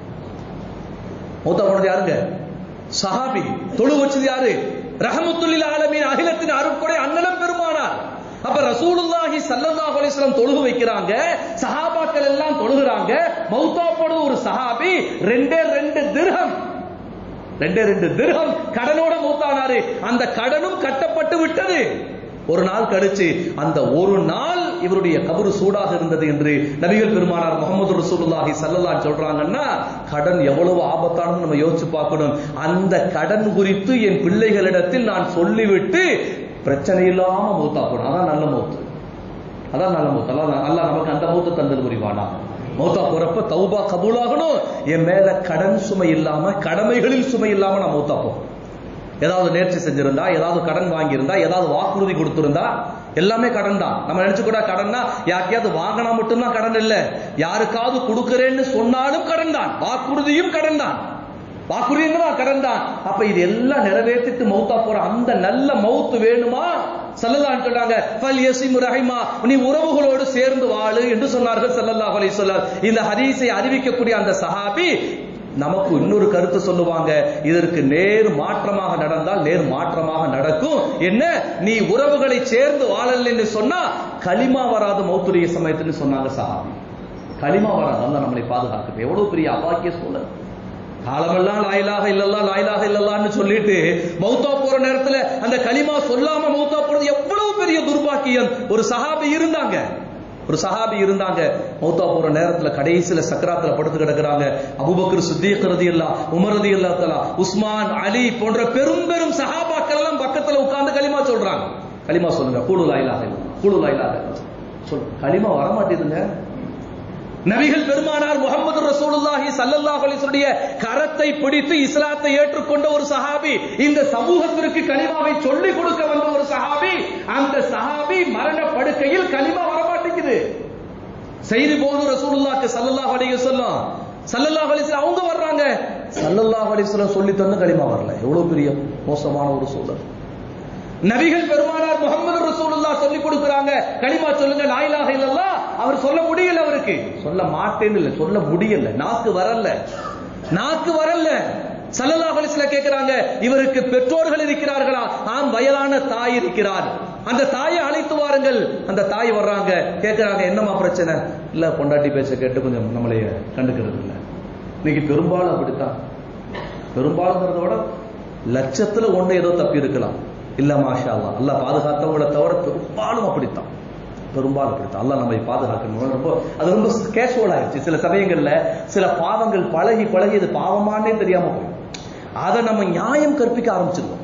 மௌத்தா போனது யாருங்க சஹாபி தொழு வச்சது யாரு ரஹமத்துல்லில் ஆலமீன் அகிலத்தின் அருட்கொடை அண்ணலம் பெருமானார் அப்ப ரசூலுல்லாஹி ஸல்லல்லாஹு அலைஹி வஸல்லம் தொழுகு வைக்கிறாங்க சஹாபாக்கள் எல்லாம் தொழுகிறாங்க மௌத்தா போனது ஒரு சஹாபி ரெண்டே ரெண்டு திர்ஹம் ரெண்டே ரெண்டு திர்ஹம் கடனோட மூத்தானாரு அந்த கடனும் கட்டப்பட்டு விட்டது ஒரு நாள் கழிச்சு அந்த ஒரு நாள் இவருடைய கபரு சூடாக இருந்தது என்று நபிகள் பெருமானார் முகமது ரசூலுல்லாஹி ஸல்லல்லாஹு சொல்றாங்கன்னா கடன் எவ்வளவு ஆபத்தானது நம்ம யோசிச்சு பார்க்கணும் அந்த கடன் குறித்து என் பிள்ளைகளிடத்தில் நான் சொல்லிவிட்டு பிரச்சனை இல்லாம மூத்தா போடும் அதான் நல்ல மூத்து அதான் நல்ல மூத்து அல்லாஹ் அல்லாஹ் நமக்கு அந்த மூத்து தந்தது புரிவானா மௌத்தா போறப்ப தௌபா கபூலாகணும் என் மேல கடன் சுமை இல்லாம கடமைகளில் சுமை இல்லாம நான் மௌத்தா போகும் ஏதாவது நேர்ச்சி செஞ்சிருந்தா ஏதாவது கடன் வாங்கியிருந்தா ஏதாவது வாக்குறுதி கொடுத்திருந்தா எல்லாமே கடன் தான் நம்ம நினைச்சு கூட கடன்னா யாருக்கையாவது வாங்கினா மட்டும்தான் கடன் இல்ல யாருக்காவது கொடுக்கறேன்னு சொன்னாலும் கடன் தான் வாக்குறுதியும் கடன் தான் வாக்குறுதியும் தான் கடன் தான் அப்ப இது எல்லாம் நிறைவேற்றிட்டு மௌத்தா போற அந்த நல்ல மௌத்து வேணுமா சல்லல்லாஹு சொன்னாங்க ஃபல் யசிம் ரஹிமா நீ உறவுகளோடு சேர்ந்து வாழு என்று சொன்னார்கள் ஸல்லல்லாஹு அலைஹி வஸல்லம் இந்த ஹதீஸை அறிவிக்கக்கூடிய அந்த சஹாபி நமக்கு இன்னொரு கருத்து சொல்லுவாங்க இதற்கு நேர் மாற்றமாக நடந்தால் நேர் மாற்றமாக நடக்கும் என்ன நீ உறவுகளை சேர்ந்து வாழல் என்று சொன்னா களிமா வராது மௌத்துரிய சமயத்துன்னு சொன்னாங்க சஹாபி களிமா வராது அல்ல நம்மளை பாதுகாக்கிறது எவ்வளவு பெரிய அபாக்கிய சூழல் காலமெல்லாம் லாயிலாக இல்லல்லா லாயிலாக இல்லல்லான்னு சொல்லிட்டு மௌத்தா போற நேரத்துல அந்த களிமா சொல்லாம மௌத்தா போறது எவ்வளவு பெரிய துர்பாக்கியம் ஒரு சஹாபி இருந்தாங்க ஒரு சஹாபி இருந்தாங்க மௌத்தா போற நேரத்துல கடைசியில சக்கராத்துல படுத்து கிடக்குறாங்க அபுபக்கர் சித்திக் ரதி உமர் ரதி தலா உஸ்மான் அலி போன்ற பெரும் பெரும் சஹாபாக்கள் எல்லாம் பக்கத்துல உட்கார்ந்து களிமா சொல்றாங்க களிமா சொல்லுங்க கூடு லாயிலாக இல்ல கூடு லாயிலாக சொல் களிமா வரமாட்டேதுங்க நபிகள் பெருமானார் முகமது ரசூலுல்லாஹி ஸல்லல்லாஹு அலைஹி வஸல்லம் கரத்தை பிடித்து இஸ்லாத்தை ஏற்றுக்கொண்ட ஒரு சஹாபி இந்த சமூகத்திற்கு கலிமாவை சொல்லிக் கொடுக்க வந்த ஒரு சஹாபி அந்த சஹாபி மரண படுக்கையில் கலிமா வரமாட்டேங்குது செய்தி போது ரசூலுல்லாஹி ஸல்லல்லாஹு அலைஹி வஸல்லம் ஸல்லல்லாஹு அலைஹி வஸல்லம் அவங்க வர்றாங்க ஸல்லல்லாஹு அலைஹி வஸல்லம் சொல்லி தந்து கலிமா வரல எவ்வளவு பெரிய மோசமான ஒரு சூழல் நபிகள் பெருமானார் முகமது ரசூலுல்லா சொல்லி கொடுக்கறாங்க களிமா சொல்லுங்க லாயிலாக இல்லல்லா அவர் சொல்ல முடியல அவருக்கு சொல்ல மாட்டேன்னு இல்ல சொல்ல முடியல நாக்கு வரல நாக்கு வரல சல்லல்லாஹு அலைஹி வஸல்லம் கேக்குறாங்க இவருக்கு பெற்றோர்கள் இருக்கிறார்களா ஆம் வயதான தாய் இருக்கிறார் அந்த தாயை அழைத்து வாருங்கள் அந்த தாய் வர்றாங்க கேக்குறாங்க என்னமா பிரச்சனை இல்ல பொண்டாட்டி பேச்ச கேட்டு கொஞ்சம் நம்மளைய கண்டுக்கிறது இல்ல இன்னைக்கு பெரும்பாலும் அப்படித்தான் பெரும்பாலுங்கிறத விட லட்சத்துல ஒண்ணு ஏதோ தப்பி இருக்கலாம் இல்ல மாஷா அல்லா அல்லாஹ் பாதுகாத்தவங்களை தவிர பெரும்பாலும் அப்படித்தான் பெரும்பாலும் அப்படித்தான் அல்லாஹ் நம்மை பாதுகாக்கணும் ரொம்ப அது ரொம்ப கேஷுவல் ஆயிடுச்சு சில சமயங்கள்ல சில பாவங்கள் பழகி பழகி இது பாவமானே தெரியாம போயிடும் அதை நம்ம நியாயம் கற்பிக்க ஆரம்பிச்சிருவோம்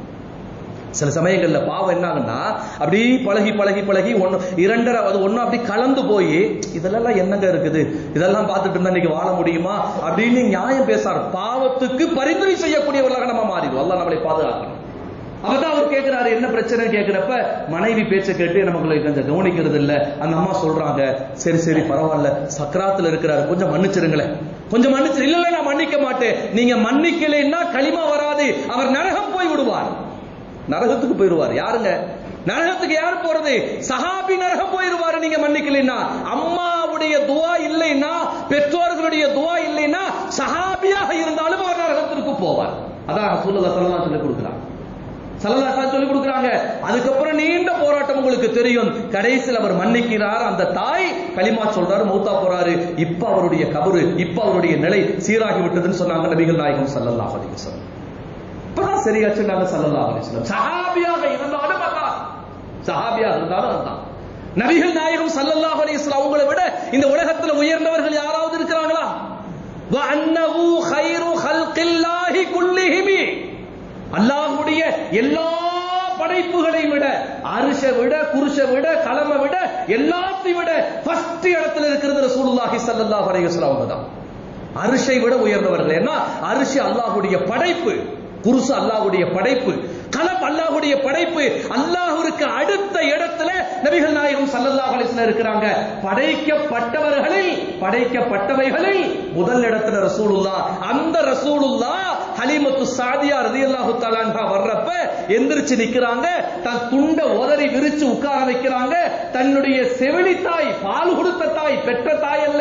சில சமயங்கள்ல பாவம் என்ன ஆகுன்னா அப்படி பழகி பழகி பழகி ஒன்னு இரண்டரை அது ஒன்னும் அப்படி கலந்து போய் இதெல்லாம் என்னங்க இருக்குது இதெல்லாம் பார்த்துட்டு இருந்தா இன்னைக்கு வாழ முடியுமா அப்படின்னு நியாயம் பேசாரு பாவத்துக்கு பரிந்துரை செய்யக்கூடியவர்களாக நம்ம மாறிடுவோம் அல்லாஹ் நம்மளை பாதுகாக்கணும் அப்பதான் அவர் கேட்கிறாரு என்ன பிரச்சனை கேட்கிறப்ப மனைவி பேச்ச கேட்டு நமக்கு கொஞ்சம் கவனிக்கிறது இல்ல அந்த அம்மா சொல்றாங்க சரி சரி பரவாயில்ல சக்கராத்துல இருக்கிறாரு கொஞ்சம் மன்னிச்சிருங்களேன் கொஞ்சம் மன்னிச்சு இல்ல இல்ல நான் மன்னிக்க மாட்டேன் நீங்க மன்னிக்கலைன்னா களிமா வராது அவர் நரகம் போய் விடுவார் நரகத்துக்கு போயிடுவார் யாருங்க நரகத்துக்கு யார் போறது சஹாபி நரகம் போயிருவாரு நீங்க மன்னிக்கலைன்னா அம்மாவுடைய துவா இல்லைன்னா பெற்றோர்களுடைய துவா இல்லைன்னா சஹாபியாக இருந்தாலும் அவர் நரகத்திற்கு போவார் அதான் ரசூலுல்லாஹி ஸல்லல்லாஹு சொல்லி கொடுக்குறாங்க சல்லல்லாஹு சொல்லி கொடுக்குறாங்க அதுக்கப்புறம் நீண்ட போராட்டம் உங்களுக்கு தெரியும் கடைசியில் அவர் மன்னிக்கிறார் அந்த தாய் களிமா சொல்றாரு மௌத்தா போறாரு இப்ப அவருடைய கபரு இப்ப அவருடைய நிலை சீராகி விட்டதுன்னு சொன்னாங்க நபிகள் நாயகம் ஸல்லல்லாஹு அலைஹி வஸல்லம் இப்பதான் சரியாச்சு நாங்க ஸல்லல்லாஹு அலைஹி வஸல்லம் சஹாபியாக இருந்தாலும் அதான் சஹாபியாக இருந்தாலும் அதான் நபிகள் நாயகம் ஸல்லல்லாஹு அலைஹி வஸல்லம் அவங்களை விட இந்த உலகத்துல உயர்ந்தவர்கள் யாராவது இருக்கிறாங்களா وَأَنَّهُ خَيْرُ خَلْقِ اللَّهِ كُلِّهِمِ அல்லாஹ்வுடைய எல்லா படைப்புகளை விட அரிச விட குருஷ விட கலம விட எல்லாத்தையும் விட ஃபர்ஸ்ட் இடத்துல இருக்கிறது ரசூலுல்லாஹி ஸல்லல்லாஹு அலைஹி வஸல்லம் அவங்க தான் அரிசை விட உயர்ந்தவர்கள் ஏன்னா அரிசி அல்லாஹ்வுடைய படைப்பு குருசு அல்லாஹ்வுடைய படைப்பு கலம் அல்லாஹ்வுடைய படைப்பு அல்லாஹ்விற்கு அடுத்த இடத்துல நபிகள் நாயகம் ஸல்லல்லாஹு அலைஹி வஸல்லம் இருக்கிறாங்க படைக்கப்பட்டவர்களில் படைக்கப்பட்டவைகளில் முதல் இடத்துல ரசூலுல்லாஹ் அந்த ரசூலுல்லாஹ் ஹலீமத்து சாதியா ரலியல்லாஹு தஆலா அன்ஹா வர்றப்ப எந்திரிச்சு நிக்கிறாங்க தன் துண்ட உதறி விரிச்சு உட்கார வைக்கிறாங்க தன்னுடைய செவிலி தாய் பால் கொடுத்த தாய் பெற்ற தாய் அல்ல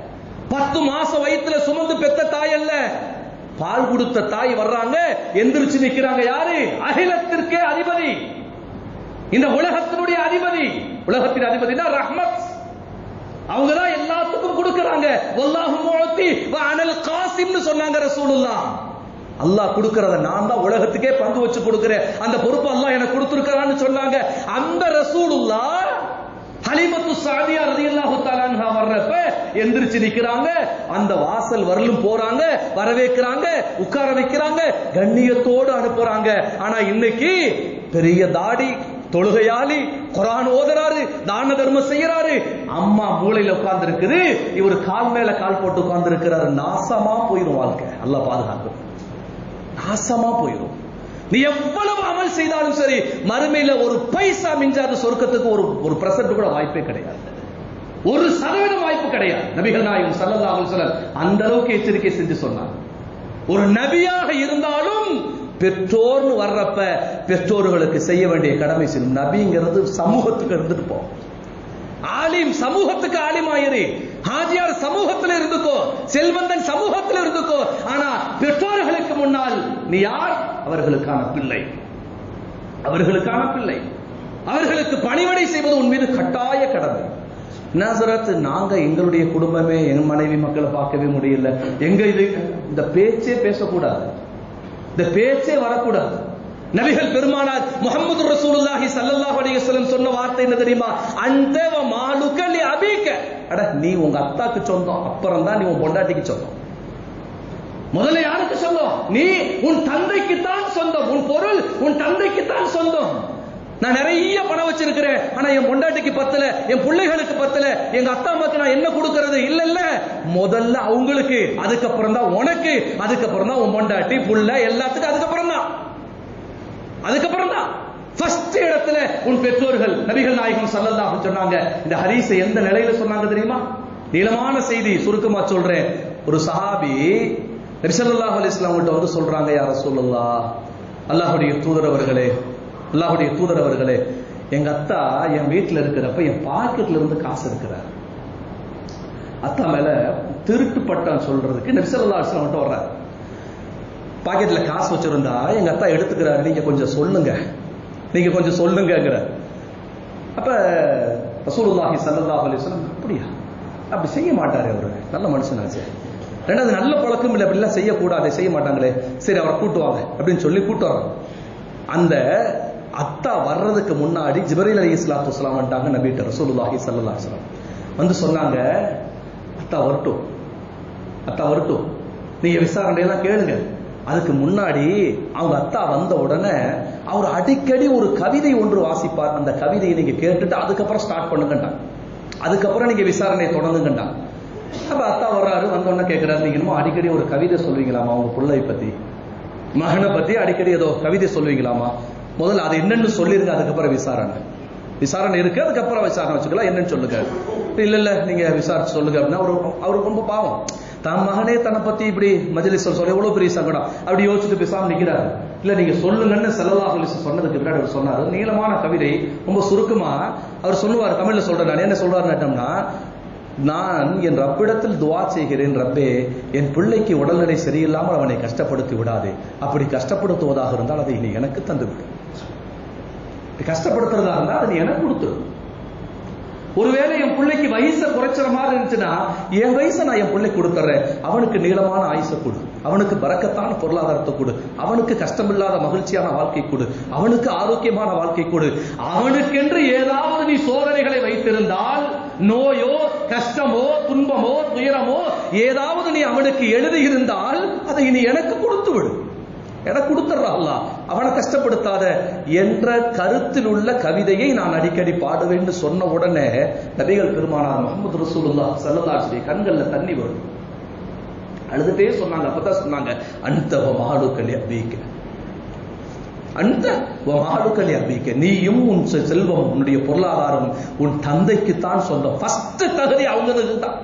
பத்து மாசம் வயித்துல சுமந்து பெத்த தாய் அல்ல பால் கொடுத்த தாய் வர்றாங்க எந்திரிச்சு நிக்கிறாங்க யாரு அகிலத்திற்கே அதிபதி இந்த உலகத்தினுடைய அதிபதி உலகத்தின் அதிபதினா ரஹ்மத் அவங்க தான் எல்லாத்துக்கும் கொடுக்கறாங்க வல்லாஹு முஅத்தி வ அனல் காசிம்னு சொன்னாங்க ரசூலுல்லாஹ் அல்லாஹ் கொடுக்கறத நான் தான் உலகத்துக்கே பங்கு வச்சு கொடுக்கிறேன் அந்த பொறுப்பு அல்லாஹ் எனக்கு கொடுத்திருக்கிறான்னு சொன்னாங்க அந்த ரசூலுல்லாஹ் ஹலிமத்து சாதியா ரலியல்லாஹு தஆலா அன்ஹா வர்றப்ப எந்திரிச்சு நிக்கிறாங்க அந்த வாசல் வரலும் போறாங்க வரவேற்கிறாங்க உட்கார வைக்கிறாங்க கண்ணியத்தோடு அனுப்புறாங்க ஆனா இன்னைக்கு பெரிய தாடி தொழுகையாளி குரான் ஓதுறாரு தான தர்மம் செய்யறாரு அம்மா மூளையில உட்கார்ந்து இருக்குது இவர் கால் மேல கால் போட்டு உட்கார்ந்து இருக்கிறாரு நாசமா போயிரும் வாழ்க்கை அல்லாஹ் பாதுகாக்கும் நாசமா போயிரும் நீ எவ்வளவு அமல் செய்தாலும் சரி மறுமையில ஒரு பைசா மிஞ்சாத சொர்க்கத்துக்கு ஒரு ஒரு பிரசன்ட் கூட வாய்ப்பே கிடையாது ஒரு சதவீதம் வாய்ப்பு கிடையாது நபிகள் நாயகம் ஸல்லல்லாஹு அலைஹி வஸல்லம் அந்த அளவுக்கு எச்சரிக்கை செஞ்சு சொன்னார் ஒரு நபியாக இருந்தாலும் பெற்றோர்னு வர்றப்ப பெற்றோர்களுக்கு செய்ய வேண்டிய கடமை செய்யணும் நபிங்கிறது சமூகத்துக்கு இருந்துட்டு போ ஆலிம் சமூகத்துக்கு ஆலிம் ஆயிரு ஹாஜியார் சமூகத்தில் இருந்துக்கோ செல்வந்தன் சமூகத்தில் இருந்துக்கோ ஆனா பெற்றோர்களுக்கு முன்னால் நீ யார் அவர்களுக்கான பிள்ளை அவர்களுக்கான பிள்ளை அவர்களுக்கு பணிவடை செய்வது உன் மீது கட்டாய கடமை நசரத் நாங்க எங்களுடைய குடும்பமே எங்க மனைவி மக்களை பார்க்கவே முடியல எங்க இது இந்த பேச்சே பேசக்கூடாது இந்த பேச்சே வரக்கூடாது நபிகள் பெருமானார் முகமது ரசூலுல்லாஹி ஸல்லல்லாஹு அலைஹி வஸல்லம் சொன்ன வார்த்தை என்ன தெரியுமா அந்த மாலுக லி அபீக அட நீ உங்க அத்தாக்கு சொந்தம் அப்புறம் தான் நீ உன் பொண்டாட்டிக்கு சொந்தம் முதல்ல யாருக்கு சொந்தம் நீ உன் தந்தைக்கு தான் சொந்தம் உன் பொருள் உன் தந்தைக்கு தான் சொந்தம் நான் நிறைய பணம் வச்சிருக்கிறேன் ஆனா என் பொண்டாட்டிக்கு பத்தல என் பிள்ளைகளுக்கு பத்தல எங்க அத்தா அம்மாக்கு நான் என்ன கொடுக்கறது இல்ல இல்ல முதல்ல அவங்களுக்கு அதுக்கப்புறம் தான் உனக்கு அதுக்கப்புறம் தான் உன் பொண்டாட்டி புள்ள எல்லாத்துக்கும் அதுக்கப்புறம் தான் அதுக்கப்புறம் தான் ஃபர்ஸ்ட் இடத்துல உன் பெற்றோர்கள் நபிகள் நாயகம் ஸல்லல்லாஹு சொன்னாங்க இந்த ஹரிஸை எந்த நிலையில சொன்னாங்க தெரியுமா நீளமான செய்தி சுருக்கமா சொல்றேன் ஒரு சஹாபி நபி ஸல்லல்லாஹு அலைஹி வஸல்லம் கிட்ட வந்து சொல்றாங்க யா ரசூலுல்லாஹ் அல்லாஹ்வுடைய தூதர் அவர்களே அல்லாஹ்வுடைய தூதர் அவர்களே எங்க அத்தா என் வீட்டுல இருக்கிறப்ப என் பாக்கெட்ல இருந்து காசு எடுக்கிறார் அத்தா மேல திருட்டு பட்டம் சொல்றதுக்கு நபி ஸல்லல்லாஹு அலைஹி வஸல்லம் கிட்ட வர்றாரு பாக்கெட்ல காசு வச்சிருந்தா எங்க அத்தா எடுத்துக்கிறாரு நீங்க கொஞ்சம் சொல்லுங்க நீங்க கொஞ்சம் சொல்லுங்கங்கிற அப்ப ரசூலுல்லாஹி ஸல்லல்லாஹு அலைஹி வஸல்லம் அப்படியா அப்படி செய்ய மாட்டாரு அவரு நல்ல மனுஷனாச்சு ரெண்டாவது நல்ல பழக்கம் இல்லை அப்படிலாம் செய்யக்கூடாது செய்ய மாட்டாங்களே சரி அவரை கூட்டுவாங்க அப்படின்னு சொல்லி கூட்டு வரோம் அந்த அத்தா வர்றதுக்கு முன்னாடி ஜிபரீல் அலி இஸ்லாத்து வஸ்லாம் வந்துட்டாங்க நபிட்ட ரசூலுல்லாஹி ஸல்லல்லாஹு அலைஹி வஸல்லம் வந்து சொன்னாங்க அத்தா வரட்டும் அத்தா வரட்டும் நீங்க விசாரணையெல்லாம் கேளுங்க அதுக்கு முன்னாடி அவங்க அத்தா வந்த உடனே அவர் அடிக்கடி ஒரு கவிதை ஒன்று வாசிப்பார் அந்த கவிதையை நீங்க கேட்டுட்டு அதுக்கப்புறம் ஸ்டார்ட் பண்ணுங்கண்டா அதுக்கப்புறம் நீங்க விசாரணையை தொடங்குங்கண்டா அப்ப அத்தா வர்றாரு வந்த உடனே கேட்கிறாரு நீங்க என்னமோ அடிக்கடி ஒரு கவிதை சொல்வீங்களாமா உங்க பிள்ளை பத்தி மகனை பத்தி அடிக்கடி ஏதோ கவிதை சொல்வீங்களாமா முதல்ல அது என்னன்னு சொல்லிருங்க அதுக்கப்புறம் விசாரணை விசாரணை இருக்கு அதுக்கப்புறம் விசாரணை வச்சுக்கலாம் என்னன்னு சொல்லுங்க இல்ல இல்ல நீங்க விசாரிச்சு சொல்லுங்க அப்படின்னா அவரு அவருக்கு ரொம்ப பாவம் தன் மகனே தன்னை பத்தி இப்படி மஜ்லிஸ் சொல்ல எவ்வளவு பெரிய சங்கடம் அப்படி யோசிச்சுட்டு பேசாம நிக்கிறாரு இல்ல நீங்க சொல்லுங்கன்னு செல்லல்லா சொல்லி சொன்னதுக்கு பின்னாடி அவர் சொன்னாரு நீளமான கவிதை ரொம்ப சுருக்கமா அவர் சொல்லுவார் தமிழ்ல சொல்றேன் நான் என்ன சொல்றாருன்னு கேட்டோம்னா நான் என் ரப்பிடத்தில் துவா செய்கிறேன் ரப்பே என் பிள்ளைக்கு உடல்நிலை சரியில்லாமல் அவனை கஷ்டப்படுத்தி விடாதே அப்படி கஷ்டப்படுத்துவதாக இருந்தால் அதை நீ எனக்கு தந்து விடு கஷ்டப்படுத்துறதா இருந்தால் அதை நீ எனக்கு கொடுத்துரு ஒருவேளை என் பிள்ளைக்கு வயசை குறைச்சிற மாதிரி இருந்துச்சுன்னா என் வயசை நான் என் பிள்ளை கொடுத்துறேன் அவனுக்கு நீளமான ஆயுசை கொடு அவனுக்கு பறக்கத்தான பொருளாதாரத்தை கொடு அவனுக்கு கஷ்டமில்லாத மகிழ்ச்சியான வாழ்க்கை கொடு அவனுக்கு ஆரோக்கியமான வாழ்க்கை கொடு அவனுக்கென்று ஏதாவது நீ சோதனைகளை வைத்திருந்தால் நோயோ கஷ்டமோ துன்பமோ துயரமோ ஏதாவது நீ அவனுக்கு எழுதியிருந்தால் அதை நீ எனக்கு கொடுத்து விடு எனக்கு கொடுத்துட்றா அல்லாஹ் அவனை கஷ்டப்படுத்தாத என்ற கருத்தில் உள்ள கவிதையை நான் அடிக்கடி பாடுவேன்னு சொன்ன உடனே நபிகள் பெருமானார் முகமது ரசூலுல்லா சல்லல்லாஹு கண்கள்ல தண்ணி வரும் அழுதுட்டே சொன்னாங்க அப்பதான் சொன்னாங்க அந்த மாலுக்களி அபீக்க அந்த மாலுக்களி அபீக்க நீயும் உன் செ- செல்வம் உன்னுடைய பொருளாதாரம் உன் தந்தைக்கு தான் சொந்தம் ஃபர்ஸ்ட் தகுதி அவங்களுக்கு தான்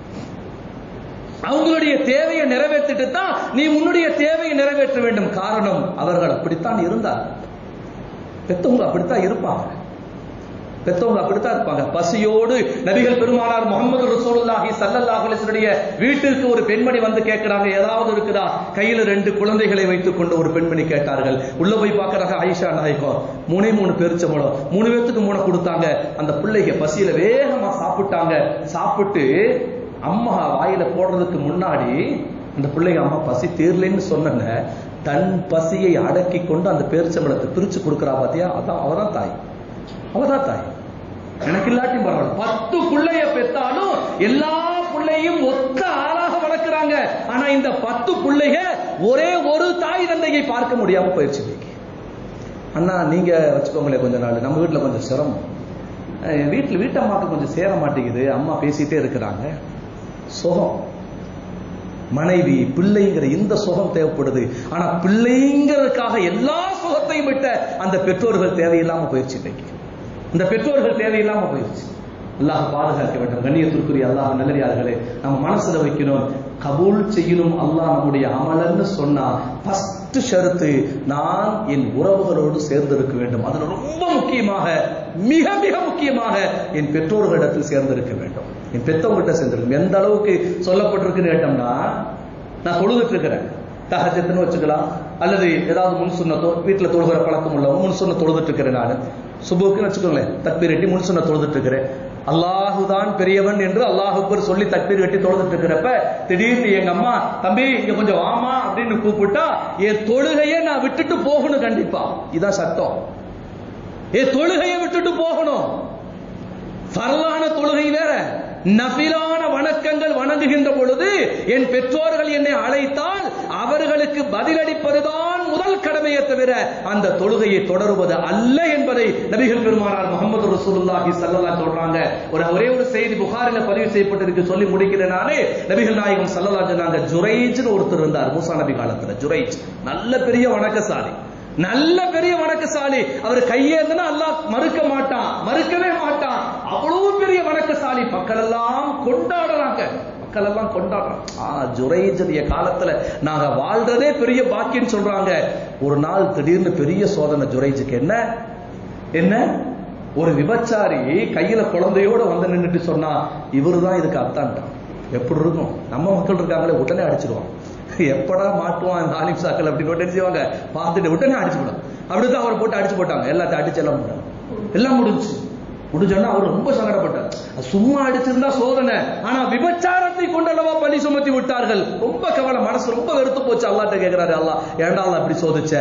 அவங்களுடைய தேவையை நிறைவேற்றிட்டு தான் நீ உன்னுடைய தேவையை நிறைவேற்ற வேண்டும் காரணம் அவர்கள் அப்படித்தான் இருந்தார் பெத்தவங்க அப்படித்தான் இருப்பாங்க பெத்தவங்க அப்படித்தான் இருப்பாங்க பசியோடு நபிகள் பெருமானார் முகமது ரசூலுல்லாஹி ஸல்லல்லாஹு அலைஹி வஸல்லம் வீட்டிற்கு ஒரு பெண்மணி வந்து கேட்கிறாங்க ஏதாவது இருக்குதா கையில ரெண்டு குழந்தைகளை வைத்துக் கொண்டு ஒரு பெண்மணி கேட்டார்கள் உள்ள போய் பார்க்கறாங்க ஆயிஷா நாயகம் மூணே மூணு பேரிச்சம்பழம் மூணு பேத்துக்கு மூணு கொடுத்தாங்க அந்த பிள்ளைங்க பசியில வேகமா சாப்பிட்டாங்க சாப்பிட்டு அம்மா வாயில போடுறதுக்கு முன்னாடி அந்த பிள்ளைங்க அம்மா பசி தீரலைன்னு சொன்ன தன் பசியை அடக்கி கொண்டு அந்த பேரிச்சம்பழத்தை பிரிச்சு கொடுக்கறா பாத்தியா அதான் அவதான் தாய் அவதான் தாய் எனக்கு இல்லாட்டி பரவாயில்ல பத்து பிள்ளைய பெத்தாலும் எல்லா பிள்ளையும் ஒத்த ஆளாக வளர்க்கிறாங்க ஆனா இந்த பத்து பிள்ளைக ஒரே ஒரு தாய் தந்தையை பார்க்க முடியாம போயிடுச்சு இன்னைக்கு அண்ணா நீங்க வச்சுக்கோங்களேன் கொஞ்ச நாள் நம்ம வீட்டுல கொஞ்சம் சிரமம் அஹ் வீட்டுல வீட்டம்மாக்கு கொஞ்சம் சேர மாட்டேங்குது அம்மா பேசிட்டே இருக்கிறாங்க சுகம் மனைவி பிள்ளைங்கிற இந்த சுகம் தேவைப்படுது ஆனா பிள்ளைங்கிறதுக்காக எல்லா சுகத்தையும் விட்ட அந்த பெற்றோர்கள் தேவையில்லாம போயிடுச்சு இன்னைக்கு இந்த பெற்றோர்கள் தேவையில்லாம போயிடுச்சு அல்லாஹ் பாதுகாக்க வேண்டும் கண்ணியத்திற்குரிய அல்லாஹ் நல்லடியார்களே நம்ம மனசுல வைக்கணும் கபூல் செய்யணும் அல்லாஹ் நம்முடைய அமலன்னு சொன்னா ஃபர்ஸ்ட் ஷரத்து நான் என் உறவுகளோடு சேர்ந்து இருக்க வேண்டும் அதுல ரொம்ப முக்கியமாக மிக மிக முக்கியமாக என் பெற்றோர்களிடத்தில் சேர்ந்திருக்க வேண்டும் என் பெத்தவங்ககிட்ட சேர்ந்திருக்கும் எந்த அளவுக்கு சொல்லப்பட்டிருக்குன்னு கேட்டோம்னா நான் தொழுதுட்டு இருக்கிறேன் தகஜத்துன்னு வச்சுக்கலாம் அல்லது ஏதாவது முன் சுண்ணத்தோ வீட்டுல தொழுகிற பழக்கம் உள்ளவங்க முன் சுண்ண தொழுதுட்டு இருக்கிறேன் நான் சுபுக்குன்னு வச்சுக்கோங்களேன் தக்பீர் கட்டி முன் சுண்ண தொழுதுட்டு இருக்கிறேன் அல்லாஹுதான் பெரியவன் என்று அல்லாஹுப்பர் சொல்லி தக்பீர் கட்டி தொழுதுட்டு இருக்கிறப்ப திடீர்னு எங்க அம்மா தம்பி இங்க கொஞ்சம் வாமா அப்படின்னு கூப்பிட்டா என் தொழுகையை நான் விட்டுட்டு போகணும் கண்டிப்பா இதான் சட்டம் என் தொழுகையை விட்டுட்டு போகணும் ஃபர்லான தொழுகை வேற நபிலான வணக்கங்கள் வணங்குகின்ற பொழுது என் பெற்றோர்கள் என்னை அழைத்தால் அவர்களுக்கு பதிலளிப்பதுதான் முதல் கடமையை தவிர அந்த தொழுகையை தொடருவது அல்ல என்பதை நபிகள் பெருமானார் முகமது ரசூலுல்லாஹி ஸல்லல்லாஹு சொல்றாங்க ஒரு ஒரே ஒரு செய்தி புகாரில பதிவு செய்யப்பட்டிருக்கு சொல்லி முடிக்கிறேன் நானே நபிகள் நாயகம் ஸல்லல்லாஹு சொன்னாங்க ஜுரைஜ்னு ஒருத்தர் இருந்தார் மூசா நபி காலத்துல ஜுரைஜ் நல்ல பெரிய வணக்கசாலி நல்ல பெரிய வணக்கசாலி அவர் கையேந்தனா அல்லாஹ் மறுக்க மாட்டான் மறுக்கவே மாட்டான் அவ்வளவு பெரிய வணக்கசாலி மக்கள் எல்லாம் கொண்டாடுறாங்க மக்கள் எல்லாம் கொண்டாடுறாங்க ஆ ஜுரைஜதிய காலத்துல நாங்க வாழ்றதே பெரிய பாக்கியம் சொல்றாங்க ஒரு நாள் திடீர்னு பெரிய சோதனை ஜுரைஜுக்கு என்ன என்ன ஒரு விபச்சாரி கையில குழந்தையோட வந்து நின்னுட்டு சொன்னா இவருதான் இதுக்கு அத்தான்ட்டான் எப்படி இருக்கும் நம்ம மக்கள் இருக்காங்களே உடனே அடிச்சிருவான் எப்படா மாட்டுவான் இந்த ஆலிம் சாக்கள் அப்படின்னு உடனே செய்வாங்க பார்த்துட்டு உடனே அடிச்சு விடும் அப்படிதான் அவரை போட்டு அடிச்சு போட்டாங்க எல்லாத்தையும் அடிச்சு எல்லாம் போட்டாங்க எல்லாம் முடிஞ்சு முடிஞ்சோன்னா அவர் ரொம்ப சங்கடப்பட்டார் சும்மா அடிச்சிருந்தா சோதனை ஆனா விபச்சாரத்தை கொண்டல்லவா பழி சுமத்தி விட்டார்கள் ரொம்ப கவலை மனசு ரொம்ப வெறுத்து போச்சு அல்லாட்ட கேட்கிறாரு அல்லாஹ் ஏன்டா அல்லாஹ் அப்படி சோதிச்ச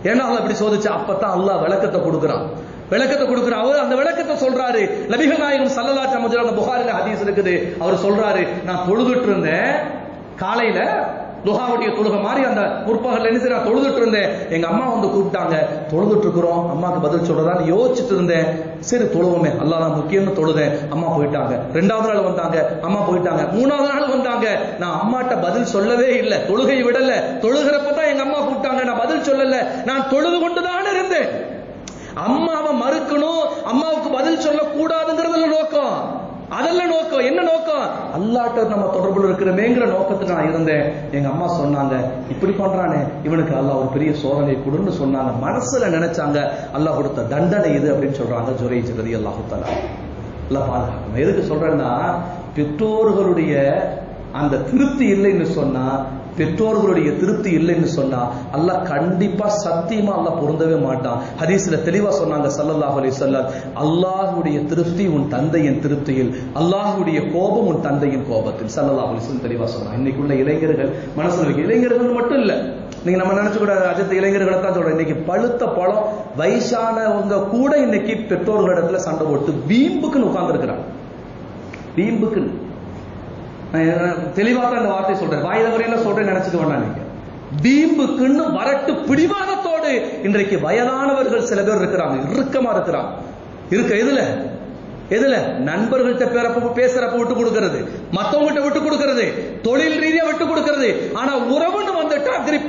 ஏன்னா அல்லாஹ் இப்படி சோதிச்சு அப்பதான் அல்லாஹ் விளக்கத்தை கொடுக்குறான் விளக்கத்தை கொடுக்குறான் அவர் அந்த விளக்கத்தை சொல்றாரு நபிகள் நாயகம் சல்லல்லா சமஜரான புகாரில ஹதீஸ் இருக்குது அவர் சொல்றாரு நான் தொழுதுட்டு இருந்தேன் காலையில துஹாவுடைய தொழுகை மாதிரி அந்த முற்பகல் என்ன செய்ய நான் தொழுதுட்டு இருந்தேன் எங்க அம்மா வந்து கூப்பிட்டாங்க தொழுதுட்டு இருக்கிறோம் அம்மாக்கு பதில் சொல்றதான்னு யோசிச்சுட்டு இருந்தேன் சரி தொழுவோமே அல்லாஹ் தான் முக்கியம்னு தொழுதேன் அம்மா போயிட்டாங்க ரெண்டாவது நாள் வந்தாங்க அம்மா போயிட்டாங்க மூணாவது நாள் வந்தாங்க நான் அம்மாட்ட பதில் சொல்லவே இல்லை தொழுகை விடல தொழுகிறப்ப தான் எங்க அம்மா கூப்பிட்டாங்க நான் பதில் சொல்லல நான் தொழுது கொண்டுதான் இருந்தேன் அம்மாவை மறுக்கணும் அம்மாவுக்கு பதில் சொல்ல கூடாதுங்கிறதுல நோக்கம் அதெல்லாம் நோக்கம் என்ன நோக்கம் அல்லாட்ட நம்ம தொடர்புல இருக்கிறமேங்கிற நோக்கத்துல நான் இருந்தேன் எங்க அம்மா சொன்னாங்க இப்படி பண்றானே இவனுக்கு அல்லாஹ் ஒரு பெரிய சோதனை கொடுன்னு சொன்னாங்க மனசுல நினைச்சாங்க அல்லாஹ் கொடுத்த தண்டனை இது அப்படின்னு சொல்றாங்க ஜுரைஜ் ரதி அல்லாஹு தலா எல்லாம் பாதுகாக்கணும் எதுக்கு சொல்றேன்னா பெற்றோர்களுடைய அந்த திருப்தி இல்லைன்னு சொன்னா பெற்றோர்களுடைய திருப்தி இல்லைன்னு சொன்னா அல்லாஹ் கண்டிப்பா சத்தியமா அல்லாஹ் பொருந்தவே மாட்டான் ஹதீஸ்ல தெளிவா சொன்னாங்க ஸல்லல்லாஹு அலைஹி வஸல்லம் அல்லாஹ்வுடைய திருப்தி உன் தந்தையின் திருப்தியில் அல்லாஹ்வுடைய கோபம் உன் தந்தையின் கோபத்தில் ஸல்லல்லாஹு அலைஹி வஸல்லம் தெளிவா சொன்னாங்க இன்னைக்குள்ள இளைஞர்கள் மனசுல இருக்க இளைஞர்கள் மட்டும் இல்ல நீங்க நம்ம நினைச்சு கூட அஜித் இளைஞர்களை தான் சொல்றோம் இன்னைக்கு பழுத்த பழம் வயசானவங்க கூட இன்னைக்கு பெற்றோர்களிடத்துல சண்டை போட்டு வீம்புக்குன்னு உட்கார்ந்து இருக்கிறாங்க வீம்புக்குன்னு நான் தெளிவா தான் இந்த வார்த்தை சொல்றேன் வாய் தவறையில சொல்றேன் நினைச்சுக்க வேண்டாம் நீங்க வீம்புக்குன்னு வரட்டு பிடிவாதத்தோடு இன்றைக்கு வயதானவர்கள் சில பேர் இருக்கிறாங்க இறுக்கமா இருக்கிறாங்க இருக்க எதுல எதுல நண்பர்கள்ட்ட பேரப்ப பேசுறப்ப விட்டு கொடுக்கிறது மத்தவங்ககிட்ட விட்டு கொடுக்கிறது தொழில் ரீதியா விட்டு கொடுக்கிறது ஆனா உறவுன்னு வந்துட்டா கிரிப்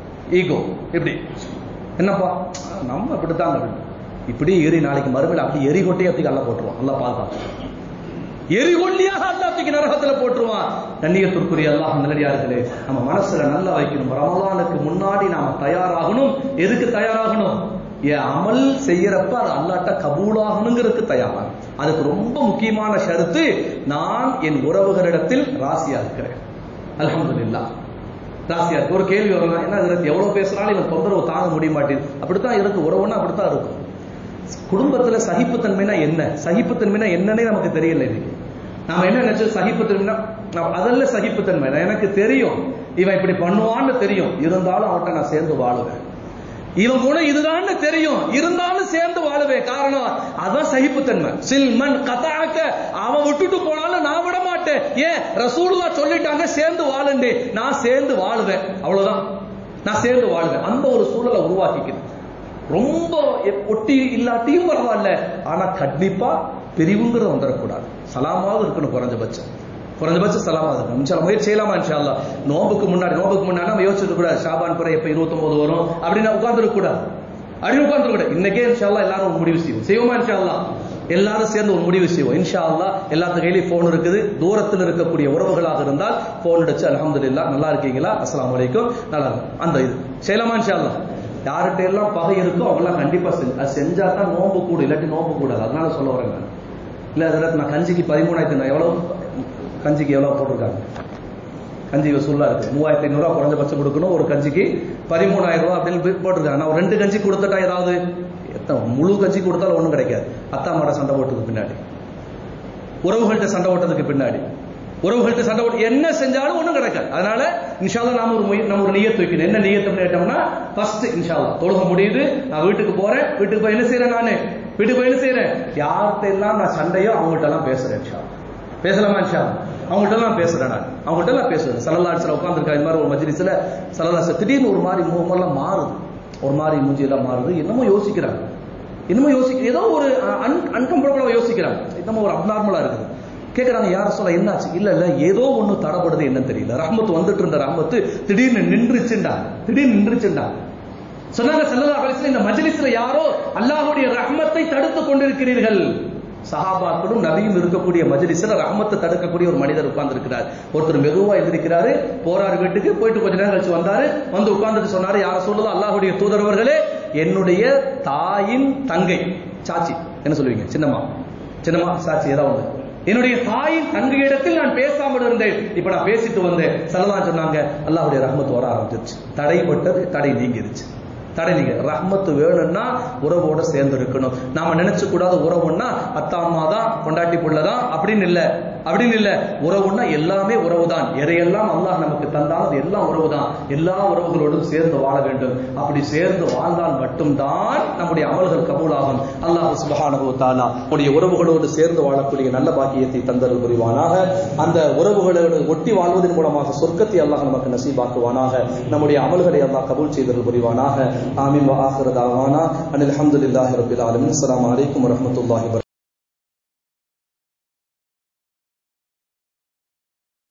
ஈகோ இப்படி என்னப்பா நம்ம இப்படித்தாங்க இப்படி ஏறி நாளைக்கு மறுமையில் அப்படி எரி கொட்டையை அப்படி கல்ல போட்டுருவோம் நல்லா பாதுகாப்பு எரிகொல்லியாக அல்லாத்துக்கு நரகத்துல போட்டுருவான் கண்ணியத்திற்குரிய அல்லாஹ் நல்லடியார்களே நம்ம மனசுல நல்லா வைக்கணும் ரமலானுக்கு முன்னாடி நாம தயாராகணும் எதுக்கு தயாராகணும் என் அமல் செய்யறப்ப அது அல்லாட்ட கபூலாகணுங்கிறதுக்கு தயாராகும் அதுக்கு ரொம்ப முக்கியமான ஷருத்து நான் என் உறவுகளிடத்தில் ராசியா இருக்கிறேன் அல்ஹம்துலில்லாஹ் ராசியா இருக்கு ஒரு கேள்வி வரலாம் என்ன இதுல எவ்வளவு பேசினாலும் இவன் தொந்தரவு தாங்க முடிய மாட்டேங்குது அப்படித்தான் இருக்கு உறவுன்னா அப்படித்தான் இருக்கும் குடும்பத்துல சகிப்புத்தன்மைனா என்ன சகிப்புத்தன்மைனா என்னன்னே நமக்கு தெரியல இன்னைக்கு நாம என்ன நினைச்சோம் சகிப்புத்தன்மைனா நான் அதல்ல சகிப்புத்தன்மை நான் எனக்கு தெரியும் இவன் இப்படி பண்ணுவான்னு தெரியும் இருந்தாலும் அவன்கிட்ட நான் சேர்ந்து வாழுவேன் இவன் குணம் இதுதான்னு தெரியும் இருந்தாலும் சேர்ந்து வாழுவேன் காரணம் அதான் சகிப்புத்தன்மை சில்மன் கதாக்க அவன் விட்டுட்டு போனாலும் நான் விட மாட்டேன் ஏன் ரசூலுல்லா சொல்லிட்டாங்க சேர்ந்து வாழுண்டே நான் சேர்ந்து வாழுவேன் அவ்வளவுதான் நான் சேர்ந்து வாழுவேன் அந்த ஒரு சூழலை உருவாக்கிக்கிறேன் ரொம்ப ஒட்டி இல்லாட்டியும் பரவாயில்ல ஆனா கண்டிப்பா பிரிவுங்கிறது வந்துடக்கூடாது சலாமாவது இருக்கணும் குறைஞ்சபட்சம் குறைஞ்சபட்சம் சலாமா இருக்கணும் இன்ஷா அல்லாஹ் முயற்சி செய்யலாமா இன்ஷா அல்லாஹ் நோம்புக்கு முன்னாடி நோம்புக்கு முன்னாடி நம்ம யோசிச்சுட்டு கூடாது ஷாபான் பிற எப்ப இருபத்தொன்பது வரும் அப்படின்னு உட்கார்ந்துருக்க கூடாது அப்படி உட்கார்ந்து கூடாது இன்னைக்கே இன்ஷா அல்லாஹ் எல்லாரும் ஒரு முடிவு செய்வோம் செய்வோமா இன்ஷா அல்லாஹ் எல்லாரும் சேர்ந்து ஒரு முடிவு செய்வோம் இன்ஷா அல்லாஹ் எல்லாத்து கையிலயும் போன் இருக்குது தூரத்தில் இருக்கக்கூடிய உறவுகளாக இருந்தால் போன் அடிச்சு அல்ஹம்துலில்லாஹ் நல்லா இருக்கீங்களா அஸ்ஸலாமு அலைக்கும் நல்லா இருக்கும் அந்த இது செய்யலாமா இன்ஷா அல்லாஹ் யார்கிட்ட எல்லாம் பகை இருக்கோ அவங்களாம் கண்டிப்பா செஞ்சு அது செஞ்சா தான் நோம்பு கூடு இல்லாட்டி நோம்பு கூடாது அதனால சொல்ல வரேன் நான் இல்ல அதில் நான் கஞ்சிக்கு பதிமூணாயிரத்தி நான் எவ்வளவு கஞ்சிக்கு எவ்வளவு போட்டிருக்காங்க கஞ்சி வசூலா இருக்கு மூவாயிரத்தி ஐநூறுரூவா குறைஞ்சபட்சம் கொடுக்கணும் ஒரு கஞ்சிக்கு பதிமூணாயிரம் ரூபா அப்படின்னு போட்டிருக்காங்க நான் ஒரு ரெண்டு கஞ்சி கொடுத்துட்டா ஏதாவது எத்தனை முழு கஞ்சி கொடுத்தாலும் ஒன்றும் கிடைக்காது அத்தா மாட சண்டை போட்டதுக்கு பின்னாடி உறவுகள்கிட்ட சண்டை ஓட்டதுக்கு பின்னாடி உறவுகள்கிட்ட சண்டை போட்டு என்ன செஞ்சாலும் ஒண்ணும் கிடைக்காது அதனால இன்ஷால்லா நாம ஒரு முய- நம்ம ஒரு நியத்து வைக்கணும் என்ன நியத்து பண்ணிட்டோம்னா ஃபர்ஸ்ட் இன்ஷால்லா தொழுக முடியுது நான் வீட்டுக்கு போறேன் வீட்டுக்கு போய் என்ன செய்யறேன் நானு வீட்டுக்கு போய் என்ன செய்யறேன் யார்கிட்ட எல்லாம் நான் சண்டையோ அவங்கள்ட்ட எல்லாம் பேசுறேன் இன்ஷா பேசலாமா இன்ஷா அவங்கள்ட்ட எல்லாம் பேசுறேன் நான் அவங்கள்ட்ட எல்லாம் பேசுறேன் சலல்லாட்சியில் உட்காந்துருக்கேன் இந்த மாதிரி ஒரு மஜ்லிஸ்ல சலல்லாச திடீர்னு ஒரு மாதிரி முகமெல்லாம் மாறுது ஒரு மாதிரி மூஞ்சி எல்லாம் மாறுது என்னமோ யோசிக்கிறாங்க என்னமோ யோசிக்க ஏதோ ஒரு அன்கம்ஃபர்டபுளா யோசிக்கிறாங்க என்னமோ ஒரு அப்நார்மலா இருக்குது கேக்குறாங்க யார சொல்ல என்னாச்சு இல்ல இல்ல ஏதோ ஒண்ணு தடப்படுது என்னன்னு தெரியல ரஹ்மத் வந்துட்டு இருந்த ரஹ்மத்து திடீர்னு நின்றுச்சுண்டா திடீர்னு நின்றுச்சுண்டா சொன்னாங்க ஸல்லல்லாஹு அலைஹி வஸல்லம் இந்த மஜ்லிஸ்ல யாரோ அல்லாஹ்வுடைய ரஹ்மத்தை தடுத்து கொண்டிருக்கிறீர்கள் சஹாபாக்களும் நபியும் இருக்கக்கூடிய மஜ்லிஸ்ல ரஹ்மத்தை தடுக்கக்கூடிய ஒரு மனிதர் உட்கார்ந்திருக்கிறார் ஒருத்தர் மெதுவா எந்திரிக்கிறாரு போறாரு வீட்டுக்கு போயிட்டு கொஞ்ச நேரம் கழிச்சு வந்தாரு வந்து உட்கார்ந்துட்டு சொன்னாரு யார சொல்லுதோ அல்லாஹ்வுடைய தூதரவர்களே என்னுடைய தாயின் தங்கை சாச்சி என்ன சொல்லுவீங்க சின்னம்மா சின்னம்மா சாட்சி ஏதாவது ஒண்ணு. என்னுடைய தாயின் தங்கையிடத்தில் நான் பேசாமல் இருந்தேன் இப்ப நான் பேசிட்டு வந்தேன் சலதான் சொன்னாங்க அல்லாஹ்வுடைய ரஹ்மத் வர ஆரம்பிச்சிருச்சு தடைப்பட்டது தடை நீங்கிருச்சு தடை நீங்க ரஹ்மத்து வேணும்னா உறவோட சேர்ந்து இருக்கணும் நாம நினைச்சு கூடாத உறவுன்னா அத்தா அம்மா தான் கொண்டாட்டி புள்ளதான் அப்படின்னு இல்ல அப்படின்னு இல்ல உறவுன்னா எல்லாமே உறவுதான் எதையெல்லாம் அல்லாஹ் நமக்கு தந்தாலும் அது எல்லாம் உறவுதான் எல்லா உறவுகளோடும் சேர்ந்து வாழ வேண்டும் அப்படி சேர்ந்து வாழ்ந்தால் மட்டும்தான் நம்முடைய அமல்கள் கபூலாகும் அல்லாஹ் சுபஹானஹு தஆலா நம்முடைய உறவுகளோடு சேர்ந்து வாழக்கூடிய நல்ல பாக்கியத்தை தந்தருள் புரிவானாக அந்த உறவுகளோடு ஒட்டி வாழ்வதன் மூலமாக சொர்க்கத்தை அல்லாஹ் நமக்கு நசீபாக்குவானாக நம்முடைய அமல்களை அல்லாஹ் கபூல் செய்தருள் புரிவானாக ஆமீன் வ ஆஹிரு தாவானா அனில் அல்ஹம்துலில்லாஹி ரப்பில் ஆலமீன் அஸ்ஸலாமு அலைக்கும் வரஹ்மத்துல்லாஹி வபரகாத்துஹு